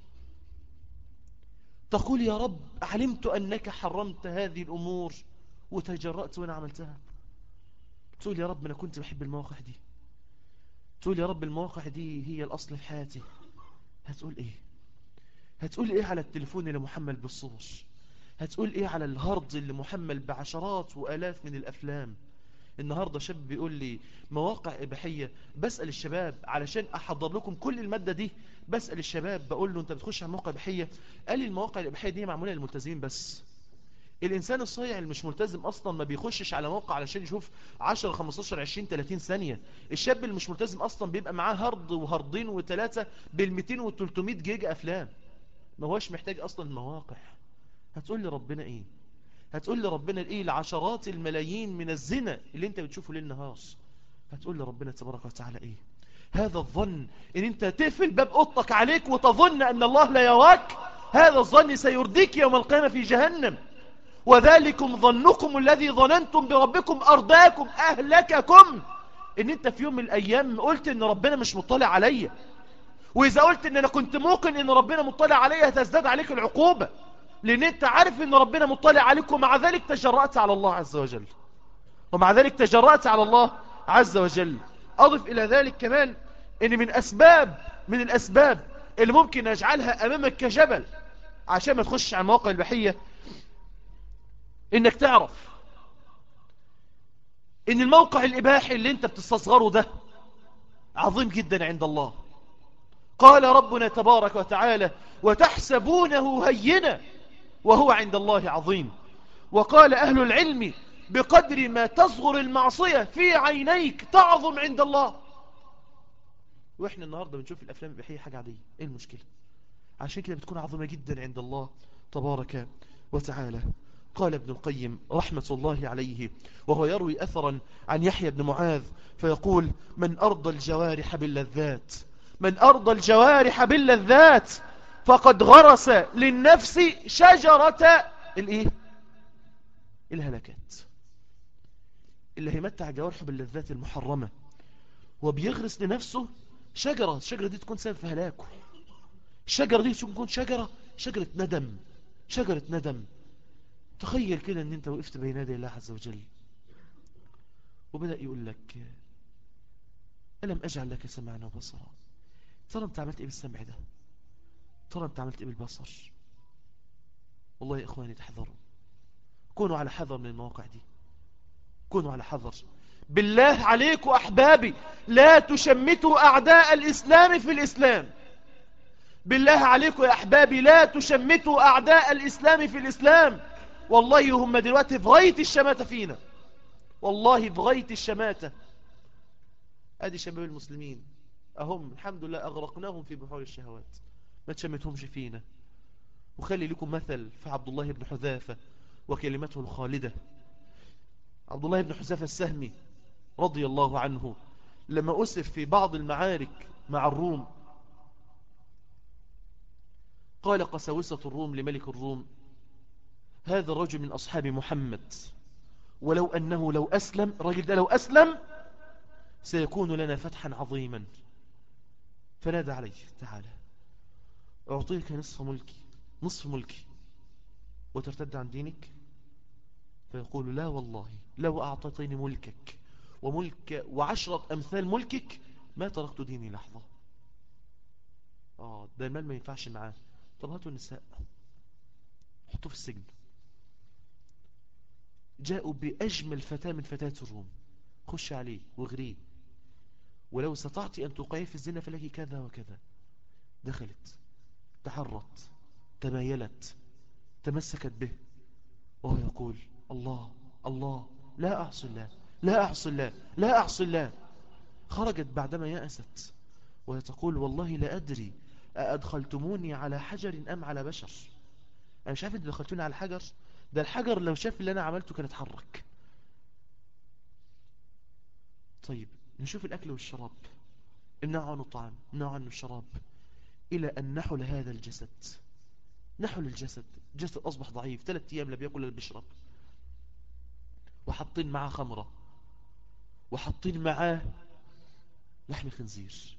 تقول يا رب علمت أنك حرمت هذه الأمور وتجرأت وأنا عملتها تقول يا رب أنا كنت بحب المواقع دي تقول يا رب المواقع دي هي الأصل في حياتي هتقول إيه هتقول إيه على التليفون اللي محمل بالصور هتقول إيه على الهارد اللي محمل بعشرات وألاف من الأفلام النهاردة شاب بيقول لي مواقع إباحية بسأل الشباب علشان أحضر لكم كل المادة دي بسأل الشباب بقول له أنت بتخش على مواقع إباحية قال لي المواقع الإباحية دي معمولة للملتزمين بس الإنسان الصايع اللي مش ملتزم أصلا ما بيخشش على موقع علشان يشوف 10 15 20 30 ثانية الشاب اللي مش ملتزم أصلا بيبقى معاه هارد وهاردين وثلاثة بال 200 و 300 جيجا أفلام ما هوش محتاج أصلا المواقع هتقول لي ربنا إيه هتقول لي ربنا إيه العشرات الملايين من الزنا اللي انت بتشوفه ليل نهار هتقول لي ربنا تبارك وتعالى إيه هذا الظن ان انت تقفل باب اوضتك عليك وتظن ان الله لا يراك هذا الظن سيرديك يوم القيامة في جهنم وذلكم ظنكم الذي ظننتم بربكم أرداكم أهلككم ان انت في يوم من الايام قلت ان ربنا مش مطلع عليا واذا قلت ان انا كنت موقن ان ربنا مطلع عليا هتزداد عليك العقوبة لان انت عارف ان ربنا مطلع عليك ومع ذلك تجرأت على الله عز وجل ومع ذلك تجرأت على الله عز وجل اضف الى ذلك كمان ان من اسباب من الاسباب اللي ممكن اجعلها امامك كجبل عشان ما تخش على المواقع البحية انك تعرف ان الموقع الاباحي اللي انت بتستصغره ده عظيم جدا عند الله قال ربنا تبارك وتعالى وتحسبونه هينا وهو عند الله عظيم وقال أهل العلم بقدر ما تصغر المعصية في عينيك تعظم عند الله وإحنا النهاردة بنشوف الأفلام الإباحية حاجة عادية إيه المشكلة عشان كده بتكون عظيمة جدا عند الله تبارك وتعالى قال ابن القيم رحمة الله عليه وهو يروي أثرا عن يحيى بن معاذ فيقول من أرضى الجوارح باللذات من أرضى الجوارح باللذات فقد غرس للنفس شجرة الايه الهلكات اللي هيمتع جوارحه باللذات المحرمة وبيغرس لنفسه شجرة الشجرة دي تكون سبب في هلاكه الشجرة دي تكون شجرة شجرة ندم شجرة ندم تخيل كده ان انت وقفت بين يدي الله عز وجل وبدأ يقول لك ألم أجعل لك سمعنا وبصرا ترى انت عملت ايه بالسمع ده ترى انت عملت ايه بالبصر والله يا اخواني تحذروا كونوا على حذر من المواقع دي كونوا على حذر بالله عليكم احبابي لا تشمتوا اعداء الاسلام في الاسلام بالله عليكم يا احبابي لا تشمتوا اعداء الاسلام في الاسلام والله هم دلوقتي في غاية الشماتة فينا والله في غاية الشماتة ادي شباب المسلمين أهم الحمد لله أغرقناهم في بحور الشهوات ما تشمتهمش فينا وخلي لكم مثل في عبد الله بن حذافة وكلمته الخالدة عبد الله بن حذافة السهمي رضي الله عنه لما أسف في بعض المعارك مع الروم قال قساوسة الروم لملك الروم هذا الرجل من أصحاب محمد ولو أنه لو أسلم الرجل ده لو أسلم سيكون لنا فتحا عظيما فنادى عليه تعالى أعطيك نصف ملكي نصف ملكي وترتد عن دينك فيقول لا والله لو أعطيتني ملكك وملك وعشرة أمثال ملكك ما تركت ديني لحظة آه ده المال ما ينفعش معاه طب هاتوا النساء حطوه في السجن جاءوا بأجمل فتاة من فتاة الروم خش عليه واغريه ولو استطعت أن توقعي في الزنا فلك كذا وكذا دخلت تحرت تمايلت تمسكت به وهو يقول الله الله لا أعصي الله لا أعصي الله لا أعصي الله خرجت بعدما يأست وهي تقول والله لا أدري أدخلتموني على حجر أم على بشر أنا مش عارف أنت دخلتوني على حجر ده الحجر لو شاف اللي أنا عملته كان اتحرك طيب نشوف الأكل والشراب امنعوا عنه الطعام امنعوا عنه الشراب إلى أن نحل هذا الجسد نحل الجسد الجسد أصبح ضعيف ثلاثة أيام لا بيأكل ولا بيشرب وحاطين معاه خمرة وحاطين معاه لحم خنزير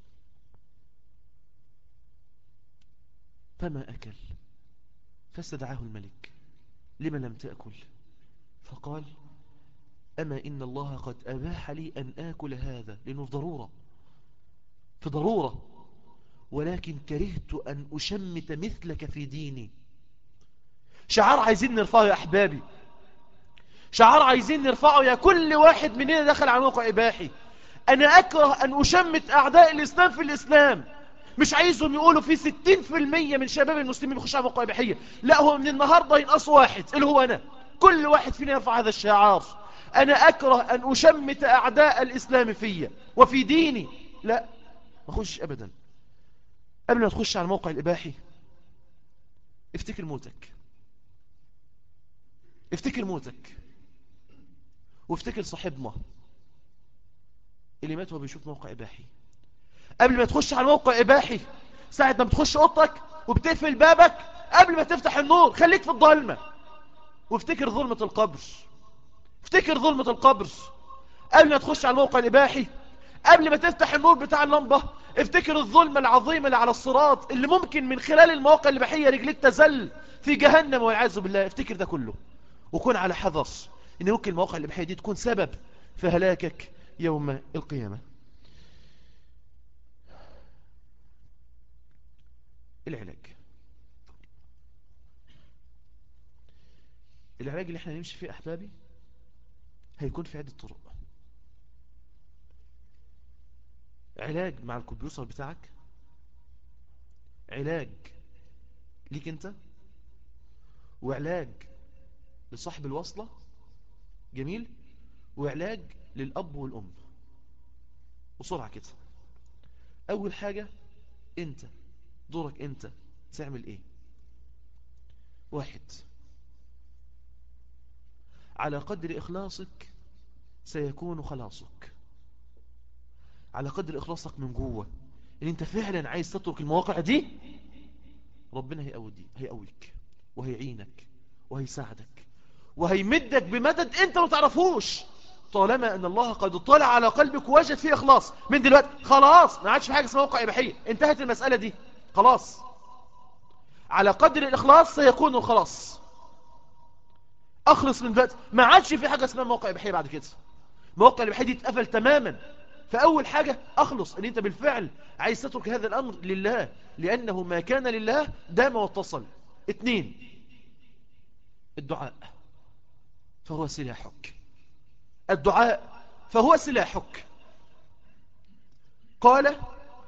فما أكل فاستدعاه الملك لما لم تأكل فقال أما إن الله قد أباح لي أن آكل هذا لأنه في ضرورة في ضرورة ولكن كرهت أن أشمت مثلك في ديني شعار عايزين نرفعه يا أحبابي شعار عايزين نرفعه يا كل واحد مننا دخل على موقع إباحي أنا أكره أن أشمت أعداء الإسلام في الإسلام مش عايزهم يقولوا في ستين في المية من شباب المسلمين بيخش على موقع إباحية لا هو من النهاردة ينقص واحد اللي هو أنا كل واحد فينا يرفع هذا الشعار أنا أكره أن أشمت أعداء الإسلام فيا وفي ديني لا ما أخش أبدا قبل ما تخش على الموقع الإباحي افتكر موتك افتكر موتك وافتكر صاحبنا اللي مات وهو بيشوف موقع إباحي قبل ما تخش على موقع إباحي ساعة ما بتخش أوضتك وبتقفل بابك قبل ما تفتح النور خليك في الظلمة وافتكر ظلمة القبر افتكر ظلمة القبر قبل ما تخش على الموقع الإباحي قبل ما تفتح النور بتاع اللمبة افتكر الظلمة العظيمة اللي على الصراط اللي ممكن من خلال المواقع الإباحية رجليك تزل في جهنم والعياذ بالله افتكر ده كله وكون على حذر ان ممكن المواقع الإباحية دي تكون سبب في هلاكك يوم القيامة العلاج العلاج اللي احنا نمشي فيه أحبابي هيكون في عدة طرق علاج مع الكمبيوتر بتاعك علاج ليك انت وعلاج لصاحب الوصلة جميل وعلاج للأب والأم بسرعة كده أول حاجة أنت دورك أنت تعمل إيه واحد على قدر إخلاصك سيكون خلاصك على قدر إخلاصك من جوه إن أنت فعلا عايز تترك المواقع دي ربنا هيقودي هيقويك وهيعينك وهيساعدك وهيمدك بمدد أنت ما تعرفوش طالما أن الله قد اطلع على قلبك ووجد فيه إخلاص من دلوقتي خلاص ما عادش في حاجة اسمها موقع إباحية انتهت المسألة دي خلاص على قدر الإخلاص سيكون الخلاص أخلص من دلوقتي ما عادش في حاجة اسمها موقع إباحية بعد كده موقع الإباحية دي اتقفل تماما فأول حاجة أخلص أن أنت بالفعل عايز تترك هذا الأمر لله لأنه ما كان لله دام واتصل اثنين الدعاء فهو سلاحك الدعاء فهو سلاحك قال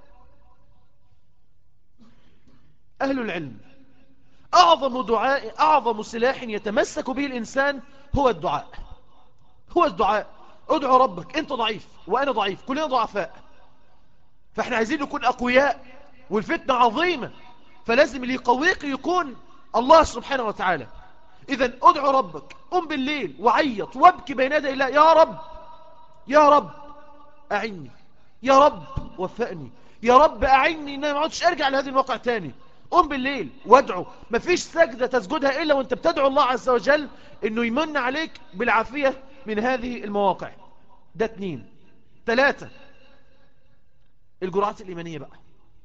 أهل العلم أعظم دعاء أعظم سلاح يتمسك به الإنسان هو الدعاء هو الدعاء ادعو ربك أنت ضعيف وأنا ضعيف كلنا ضعفاء فاحنا عايزين نكون أقوياء والفتنة عظيمة فلازم اللي يقويك يكون الله سبحانه وتعالى إذا ادعو ربك قم بالليل وعيط وابكي بين يدي الله يا رب يا رب أعني يا رب وفقني يا رب أعني إن أنا ما عدتش أرجع لهذه الواقع تاني قم بالليل وادعو مفيش سجدة تسجدها إلا وانت بتدعو الله عز وجل إنه يمن عليك بالعافية من هذه المواقع ده اتنين تلاتة الجرعات الإيمانية بقى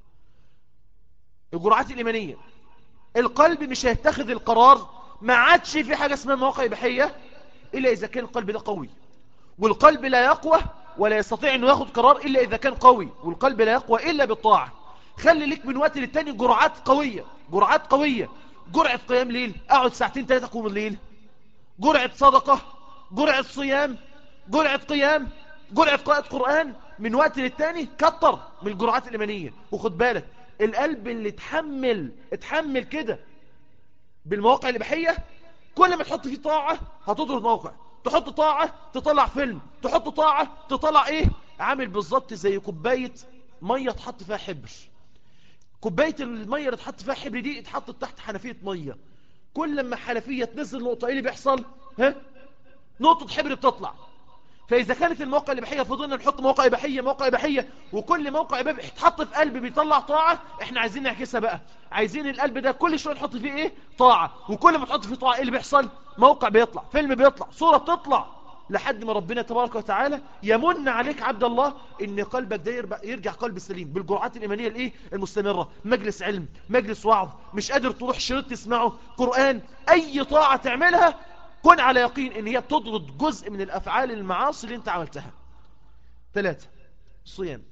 الجرعات الإيمانية القلب مش هيتخذ القرار ما عادش في حاجة اسمها مواقع إباحية إلا إذا كان القلب ده قوي والقلب لا يقوى ولا يستطيع أنه ياخد قرار إلا إذا كان قوي والقلب لا يقوى إلا بالطاعة خلي لك من وقت للتاني جرعات قوية جرعات قوية جرعة قيام ليل أقعد ساعتين ثلاثة قوم الليل جرعة صدقة جرعة صيام جرعة قيام جرعة قراءة قرآن من وقت للتاني كتر من الجرعات الإيمانية وخد بالك القلب اللي اتحمل اتحمل كده بالمواقع الإباحية كل ما تحط فيه طاعة هتضرب موقع تحط طاعة تطلع فيلم تحط طاعة تطلع ايه عامل بالظبط زي كوباية مية تحط فيها حبر كوباية المية اللي تحط فيها حبر دي اتحطت تحت حنفية مية كل لما حنفية تنزل نقطة ايه اللي بيحصل ها نقطة حبر بتطلع فإذا كانت المواقع الإباحية فضلنا نحط مواقع إباحية مواقع إباحية وكل موقع إباحي يتحط في قلب بيطلع طاعة إحنا عايزين نعكسها بقى عايزين القلب ده كل شوية نحط فيه إيه طاعة وكل ما تحط فيه طاعة إيه اللي بيحصل موقع بيطلع فيلم بيطلع صورة بتطلع لحد ما ربنا تبارك وتعالى يمن عليك عبد الله ان قلبك ده يرجع قلب سليم بالجرعات الإيمانية الايه المستمرة مجلس علم مجلس وعظ مش قادر تروح شريط تسمعه قرآن اي طاعة تعملها كن على يقين ان هي تطرد جزء من الافعال المعاصي اللي انت عملتها ثلاثة صيام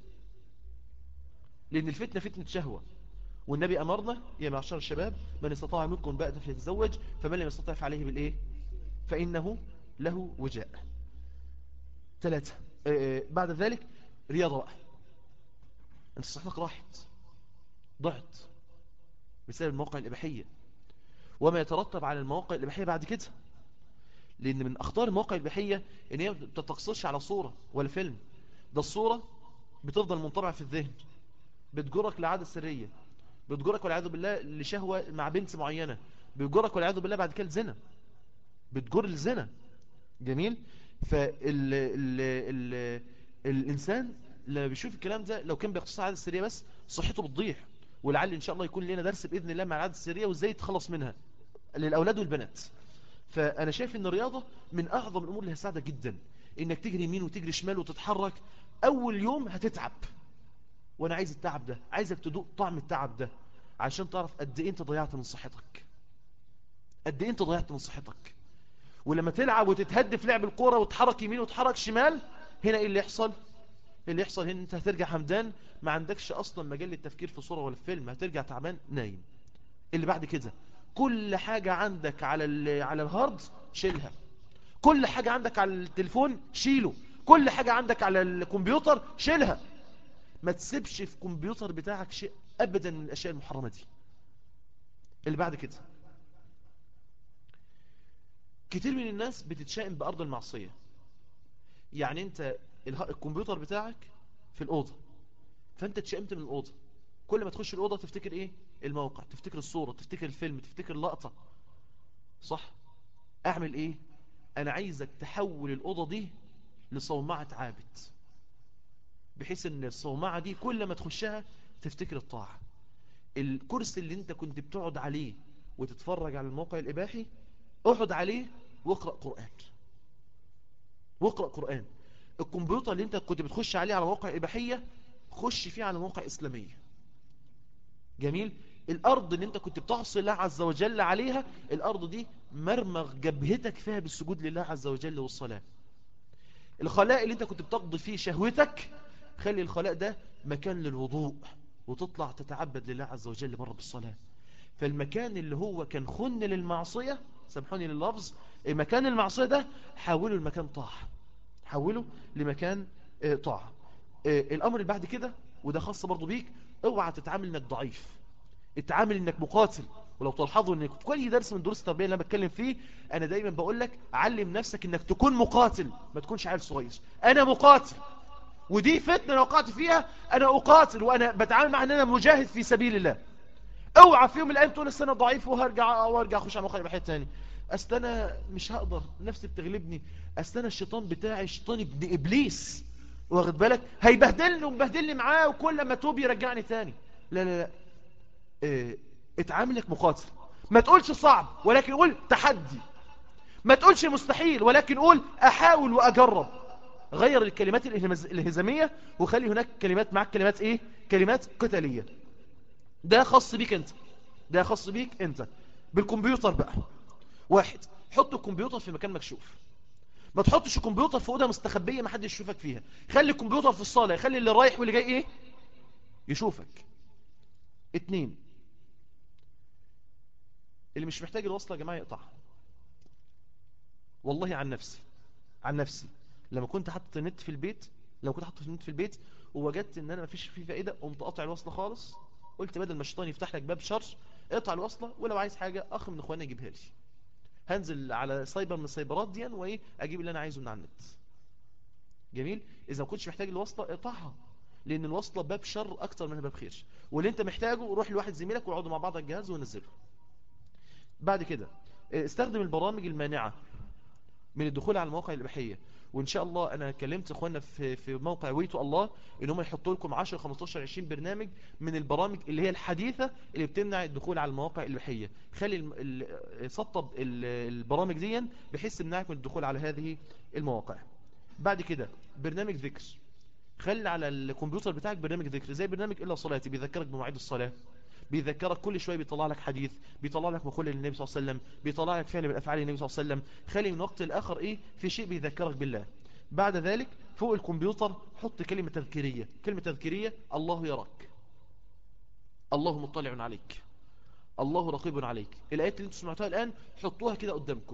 لان الفتنة فتنة شهوة والنبي امرنا يا معشر الشباب من استطاع منكم بقى فليتزوج فمن لم يستطع فعليه بالايه فانه له وجاء ثلاثة آه بعد ذلك رياضة بقى انت صحتك راحت ضعت بسبب المواقع الإباحية وما يترتب على المواقع الإباحية بعد كده لأن من أخطار المواقع الإباحية إن هي ما بتتقصرش على صورة ولا فيلم ده الصورة بتفضل منطبعة في الذهن بتجرك لعادة سرية بتجرك والعياذ بالله لشهوة مع بنت معينة بتجرك والعياذ بالله بعد كده الزنا بتجر الزنا جميل فال ال ال الإنسان لما بيشوف الكلام ده لو كان بيقتصر على العادة السرية بس صحته بتضيع ولعل إن شاء الله يكون لنا درس بإذن الله مع العادة السرية وإزاي يتخلص منها للأولاد والبنات فأنا شايف إن الرياضة من أعظم الأمور اللي هتساعدك جدا إنك تجري يمين وتجري شمال وتتحرك أول يوم هتتعب وأنا عايز التعب ده عايزك تدوق طعم التعب ده عشان تعرف قد إيه أنت ضيعت من صحتك قد إيه أنت ضيعت من صحتك ولما تلعب وتتهد في لعب الكوره وتحرك يمين وتحرك شمال هنا ايه اللي يحصل اللي يحصل هنا انت هترجع همدان ما عندكش اصلا مجال للتفكير في صورة ولا في فيلم هترجع تعبان نايم اللي بعد كده كل حاجة عندك على على الهارد شيلها كل حاجة عندك على التليفون شيله كل حاجة عندك على الكمبيوتر شيلها ما تسيبش في الكمبيوتر بتاعك شيء ابدا من الاشياء المحرمة دي اللي بعد كده كتير من الناس بتتشائم بأرض المعصية يعني انت الكمبيوتر بتاعك في الأوضة فانت اتشائمت من الأوضة كل ما تخش الأوضة تفتكر ايه الموقع تفتكر الصورة تفتكر الفيلم تفتكر اللقطة صح اعمل ايه انا عايزك تحول الأوضة دي لصومعة عابد بحيث ان الصومعة دي كل ما تخشها تفتكر الطاعة الكرسي اللي انت كنت بتقعد عليه وتتفرج على الموقع الإباحي اقعد عليه واقرأ قرآن واقرأ قرآن الكمبيوتر اللي انت كنت بتخش عليه على مواقع إباحية خش فيه على مواقع إسلامية جميل الأرض اللي انت كنت بتعصي الله عز وجل عليها الأرض دي مرمغ جبهتك فيها بالسجود لله عز وجل والصلاة الخلاء اللي انت كنت بتقضي فيه شهوتك خلي الخلاء ده مكان للوضوء وتطلع تتعبد لله عز وجل بره بالصلاة فالمكان اللي هو كان خن للمعصية سامحوني لللفظ مكان المعصية ده حوله لمكان طاعة حوله لمكان طاعة الأمر اللي بعد كده وده خاص برضو بيك اوعى تتعامل انك ضعيف اتعامل انك مقاتل ولو تلاحظوا ان في كل درس من دروس التربيه اللي انا بتكلم فيه انا دايما بقول لك علم نفسك انك تكون مقاتل ما تكونش عيل صغير انا مقاتل ودي فتنة لو وقعت فيها أنا أقاتل وأنا بتعامل مع أن أنا مجاهد في سبيل الله اوعى في يوم من الأيام تقول أصل أنا ضعيف وهرجع وارجع أخش على موقع الإباحية تاني أصل أنا مش هقدر نفسي بتغلبني أصل أنا الشيطان بتاعي شيطان ابن إبليس واخد بالك هيبهدلني ومبهدلني معاه وكل ما توب يرجعني تاني لا لا لا اه اتعاملك مقاتل ما تقولش صعب ولكن قول تحدي ما تقولش مستحيل ولكن قول أحاول وأجرب غير الكلمات الهمز- الهزامية وخلي هناك كلمات معك كلمات ايه كلمات قتالية ده خاص بيك انت ده خاص بيك انت بالكمبيوتر بقى واحد حط الكمبيوتر في مكان مكشوف ما تحطش الكمبيوتر في اوضه مستخبيه ما حدش يشوفك فيها خلي الكمبيوتر في الصاله يخلي اللي رايح واللي جاي ايه يشوفك اتنين اللي مش محتاج الوصله يا جماعه يقطعها والله عن نفسي عن نفسي لما كنت حاطط النت في البيت لو كنت حاطط النت في البيت ووجدت ان انا مفيش فيه فائده قمت قاطع الوصله خالص قلت بدل ما الشيطان يفتح لك باب شر اقطع الوصله ولو عايز حاجه اخ من اخواني يجيبها لي هنزل على سايبر من السايبرات دي وايه اجيب اللي انا عايزه من على النت جميل اذا ما كنتش محتاج الوصله اقطعها لان الوصله باب شر اكتر منها باب خير واللي انت محتاجه روح لواحد زميلك واقعدوا مع بعض على الجهاز ونزله بعد كده استخدم البرامج المانعه من الدخول على المواقع الإباحية وإن شاء الله أنا كلمت إخواننا في في موقع ويتو الله إن هم يحطوا لكم 10 15 20 برنامج من البرامج اللي هي الحديثة اللي بتمنع الدخول على المواقع الإباحية خلي الم- ال- سطب ال- البرامج دي بحيث تمنعك من الدخول على هذه المواقع بعد كده برنامج ذكر خلي على الكمبيوتر بتاعك برنامج ذكر زي برنامج إلا صلاتي بيذكرك بمواعيد الصلاة بيذكرك كل شويه بيطلع لك حديث بيطلع لك مقولة للنبي صلى الله عليه وسلم بيطلع لك فعل من افعال النبي صلى الله عليه وسلم خلي من وقت لاخر ايه في شيء بيذكرك بالله بعد ذلك فوق الكمبيوتر حط كلمة تذكيرية كلمة تذكيرية الله يراك الله مطلع عليك الله رقيب عليك الآيات اللي انتم سمعتوها الآن حطوها كده قدامكم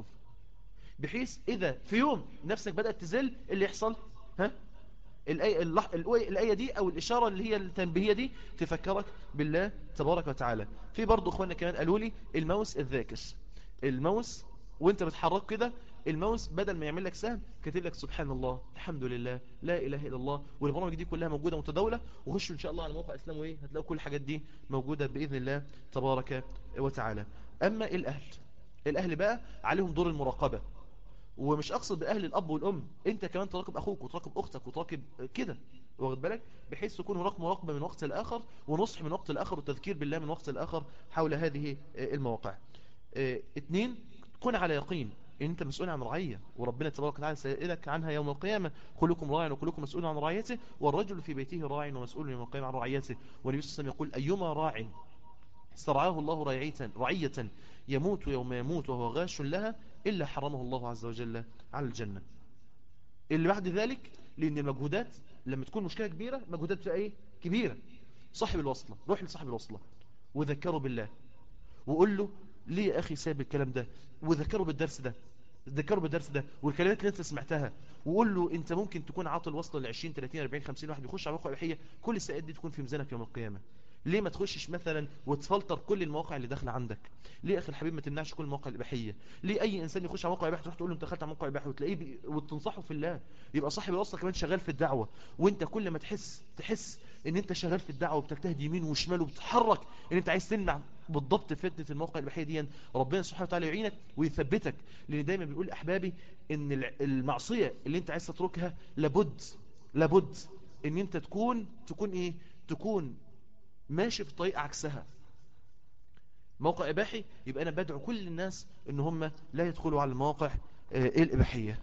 بحيث إذا في يوم نفسك بدأت تزل اللي يحصل ها الآية, اللح... الآية الآية دي أو الإشارة اللي هي التنبيهية دي تفكرك بالله تبارك وتعالى في برضو أخواننا كمان قالوا لي الماوس الذاكر الماوس وانت بتحرك كده الماوس بدل ما يعمل لك سهم كاتب لك سبحان الله الحمد لله لا إله إلا الله والبرامج دي كلها موجودة متداولة وخشوا إن شاء الله على موقع إسلام وإيه هتلاقوا كل الحاجات دي موجودة بإذن الله تبارك وتعالى أما الأهل الأهل بقى عليهم دور المراقبة ومش اقصد باهل الاب والام انت كمان تراقب اخوك وتراقب اختك وتراقب كده واخد بالك بحيث تكون هناك مراقبه من وقت لاخر ونصح من وقت لاخر وتذكير بالله من وقت لاخر حول هذه المواقع اه، اتنين كن على يقين ان انت مسؤول عن رعيه وربنا تبارك وتعالى سائلك عنها يوم القيامه كلكم راع وكلكم مسؤول عن رعيته والرجل في بيته راع ومسؤول يوم القيامه عن رعيته والنبي صلى الله عليه وسلم يقول ايما راع استرعاه الله رعية رعية يموت يوم يموت وهو غاش لها إلا حرمه الله عز وجل على الجنة اللي بعد ذلك لأن المجهودات لما تكون مشكلة كبيرة مجهودات بتبقى إيه كبيرة صاحب الوصلة روح لصاحب الوصلة وذكره بالله وقول له ليه يا أخي ساب الكلام ده وذكره بالدرس ده ذكره بالدرس ده والكلمات اللي انت سمعتها وقول له انت ممكن تكون عاطل وصله ل 20 30 40 50 واحد يخش على موقع اباحيه كل السائلات دي تكون في ميزانك يوم القيامه ليه ما تخشش مثلا وتفلتر كل المواقع اللي داخله عندك ليه يا اخي الحبيب ما تمنعش كل المواقع الاباحيه ليه اي انسان يخش على موقع اباحي تروح تقول له انت دخلت على موقع اباحي وتلاقيه بي... وتنصحه في الله يبقى صاحب الوصله كمان شغال في الدعوه وانت كل ما تحس تحس ان انت شغال في الدعوه وبتجتهد يمين وشمال وبتتحرك ان انت عايز تمنع بالضبط فتنه المواقع الاباحيه دي ربنا سبحانه وتعالى يعينك ويثبتك لان دايما بيقول احبابي ان الع- المعصيه اللي انت عايز تتركها لابد لابد ان انت تكون تكون ايه تكون ماشي في طريق عكسها موقع إباحي يبقى أنا بدعو كل الناس إن هم لا يدخلوا على المواقع آه، الإباحية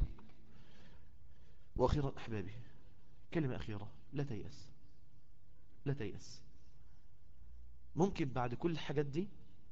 وأخيرا أحبابي كلمة أخيرة لا تيأس لا تيأس ممكن بعد كل الحاجات دي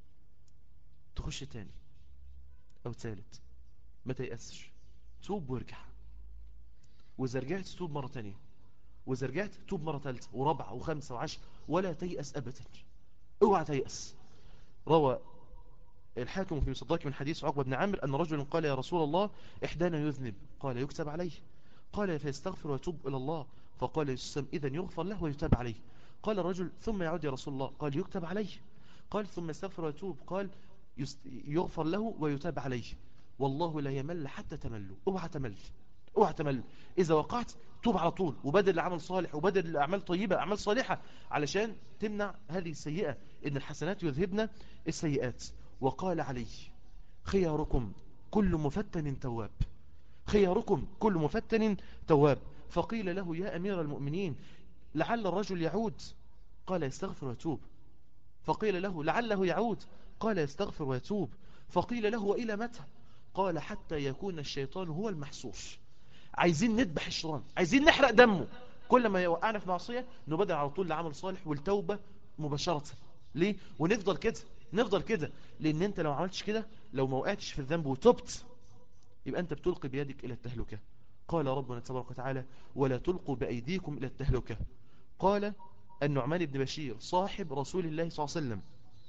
تخش تاني أو تالت ما تيأسش توب وارجع وإذا رجعت توب مرة تانية وإذا رجعت توب مرة ثالثة ورابعة وخمسة وعشر ولا تيأس أبدا اوعى تيأس روى الحاكم في مصداق من حديث عقبة بن عامر أن رجل قال يا رسول الله إحدانا يذنب قال يكتب عليه قال فيستغفر ويتوب إلى الله فقال يسلم إذا يغفر له ويتاب عليه قال الرجل ثم يعود يا رسول الله قال يكتب عليه قال ثم يستغفر ويتوب قال يست- يغفر له ويتاب عليه والله لا يمل حتى تملوا اوعى تمل اوعى تمل اذا وقعت توب على طول وبدل العمل صالح وبدل الاعمال طيبه اعمال صالحه علشان تمنع هذه السيئه ان الحسنات يذهبن السيئات وقال علي خياركم كل مفتن تواب خياركم كل مفتن تواب فقيل له يا امير المؤمنين لعل الرجل يعود قال يستغفر ويتوب فقيل له لعله يعود قال يستغفر ويتوب فقيل له وإلى متى قال حتى يكون الشيطان هو المحسور عايزين نذبح الشيطان عايزين نحرق دمه كل ما يوقعنا في معصية نبدأ على طول لعمل صالح والتوبة مباشرة ليه ونفضل كده نفضل كده لان انت لو عملتش كده لو ما وقعتش في الذنب وتبت يبقى انت بتلقي بيدك الى التهلكة قال ربنا تبارك وتعالى ولا تلقوا بأيديكم الى التهلكة قال النعمان بن بشير صاحب رسول الله صلى الله عليه وسلم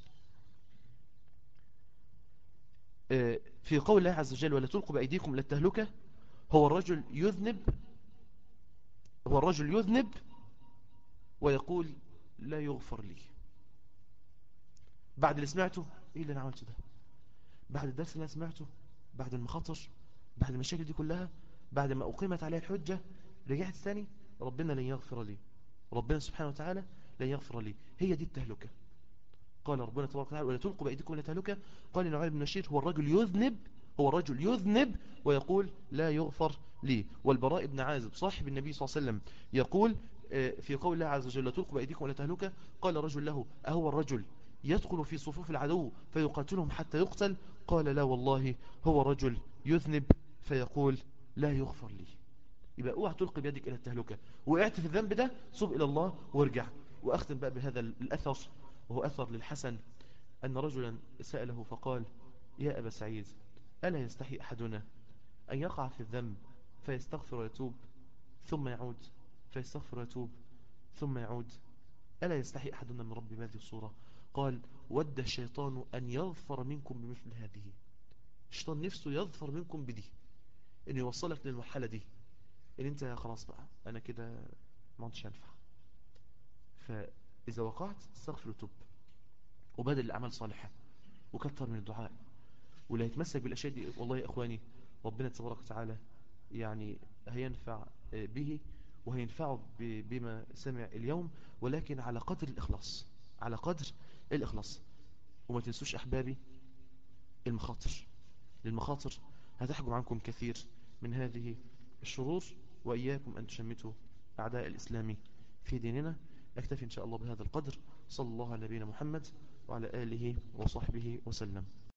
في قول الله عز وجل ولا تلقوا بأيديكم إلى التهلكة هو الرجل يذنب هو الرجل يذنب ويقول لا يغفر لي بعد اللي سمعته ايه اللي انا عملته ده بعد الدرس اللي انا سمعته بعد المخاطر بعد المشاكل دي كلها بعد ما أقيمت عليه الحجة رجعت ثاني ربنا لن يغفر لي ربنا سبحانه وتعالى لن يغفر لي هي دي التهلكة قال ربنا تبارك وتعالى ولا تلقوا بأيديكم إلى تهلكة قال نعيم بن نشير هو الرجل يذنب هو الرجل يذنب ويقول لا يغفر لي والبراء بن عازب صاحب النبي صلى الله عليه وسلم يقول في قول الله عز وجل لا تلقوا بأيديكم إلى تهلكة قال رجل له أهو الرجل يدخل في صفوف العدو فيقاتلهم حتى يقتل قال لا والله هو رجل يذنب فيقول لا يغفر لي يبقى اوعى تلقي بيدك إلى التهلكة وقعت في الذنب ده صب إلى الله وارجع وأختم بقى بهذا الأثر وهو أثر للحسن أن رجلا سأله فقال يا أبا سعيد ألا يستحي أحدنا أن يقع في الذنب فيستغفر ويتوب ثم يعود فيستغفر ويتوب ثم يعود ألا يستحي أحدنا من رب هذه الصورة قال ود الشيطان أن يظفر منكم بمثل هذه الشيطان نفسه يظفر منكم بدي أن يوصلك للمرحلة دي أن أنت خلاص بقى أنا كده ما عندش ينفع فإذا وقعت استغفر وتوب وبدل الأعمال صالحة وكثر من الدعاء واللي هيتمسك بالأشياء دي والله يا أخواني ربنا تبارك وتعالى يعني هينفع به وهينفعه بما سمع اليوم ولكن على قدر الإخلاص على قدر الإخلاص وما تنسوش أحبابي المخاطر للمخاطر هتحجم عنكم كثير من هذه الشرور وإياكم أن تشمتوا أعداء الإسلام في ديننا أكتفي إن شاء الله بهذا القدر صلى الله على نبينا محمد وعلى آله وصحبه وسلم